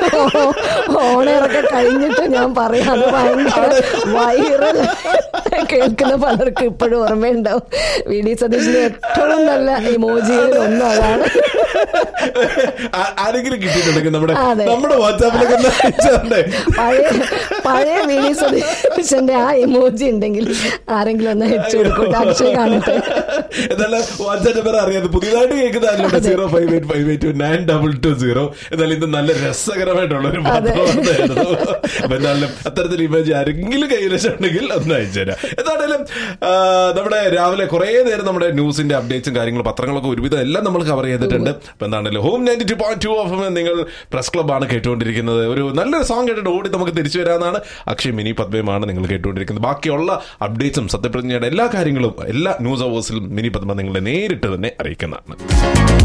ഓണറൊക്കെ കഴിഞ്ഞിട്ട് ഞാൻ പറയാം അത് ഭയങ്കര വൈറൽ കേൾക്കുന്ന പലർക്കും ഇപ്പോഴും ഓർമ്മയുണ്ടാവും വി ഡി സതീശന്റെ ഏറ്റവും നല്ല ഇമോജികളിൽ ഒന്നും അതാണ് ആ- ആരെങ്കിലും കിട്ടിയിട്ടുണ്ടെങ്കിൽ നമ്മുടെ അതെ. നമ്മുടെ വാട്സാപ്പിലൊക്കെ ഒന്ന് അയച്ചുതരണ്ടേ? പഴയ പഴയ വി ഡി സതീശന്റെ ആ ഇമോജി ഉണ്ടെങ്കിൽ ആരെങ്കിലും ഒന്ന് അയച്ചു കൊടുക്കട്ടെ അക്ഷയ് കാണട്ടെ എന്നാലും വാട്സാപ്പ് നമ്പർ അറിയാതെ പുതിയതായിട്ട് കേൾക്കുന്ന zero five eight five eight two nine double two zero എന്നാലും ഇത് നല്ല രസകരമായിട്ടുള്ള ഒരു അതെ. വാർത്തയായിരുന്നു അപ്പൊ എന്നാലും അത്തരത്തിൽ ഇമേജ് ആരെങ്കിലും കൈവശമുണ്ടെങ്കിൽ ഒന്ന് അയച്ചുതരാം എന്താണേലും ആ, നമ്മുടെ രാവിലെ കുറെ നേരം നമ്മുടെ ന്യൂസിന്റെ അപ്ഡേറ്റ്സും കാര്യങ്ങളും പത്രങ്ങളൊക്കെ ഒരുവിധം എല്ലാം നമ്മൾ കവർ ചെയ്തിട്ടുണ്ട് അപ്പൊ എന്താണല്ലോ home ninety two point two of നിങ്ങൾ പ്രസ് ക്ലബ്ബാണ് കേട്ടുകൊണ്ടിരിക്കുന്നത് ഒരു നല്ലൊരു സോങ് കേട്ടിട്ട് ഓടി നമുക്ക് തിരിച്ചു വരാമെന്നാണ് അക്ഷയ് മിനി പദ്മയുമാണ് നിങ്ങൾ കേട്ടുകൊണ്ടിരിക്കുന്നത് ബാക്കിയുള്ള അപ്ഡേറ്റ്സും സത്യപ്രതിജ്ഞയുടെ എല്ലാ കാര്യങ്ങളും എല്ലാ ന്യൂസ് അവേഴ്സിലും മിനി പദ്മ നിങ്ങളെ നേരിട്ട് തന്നെ അറിയിക്കുന്നതാണ്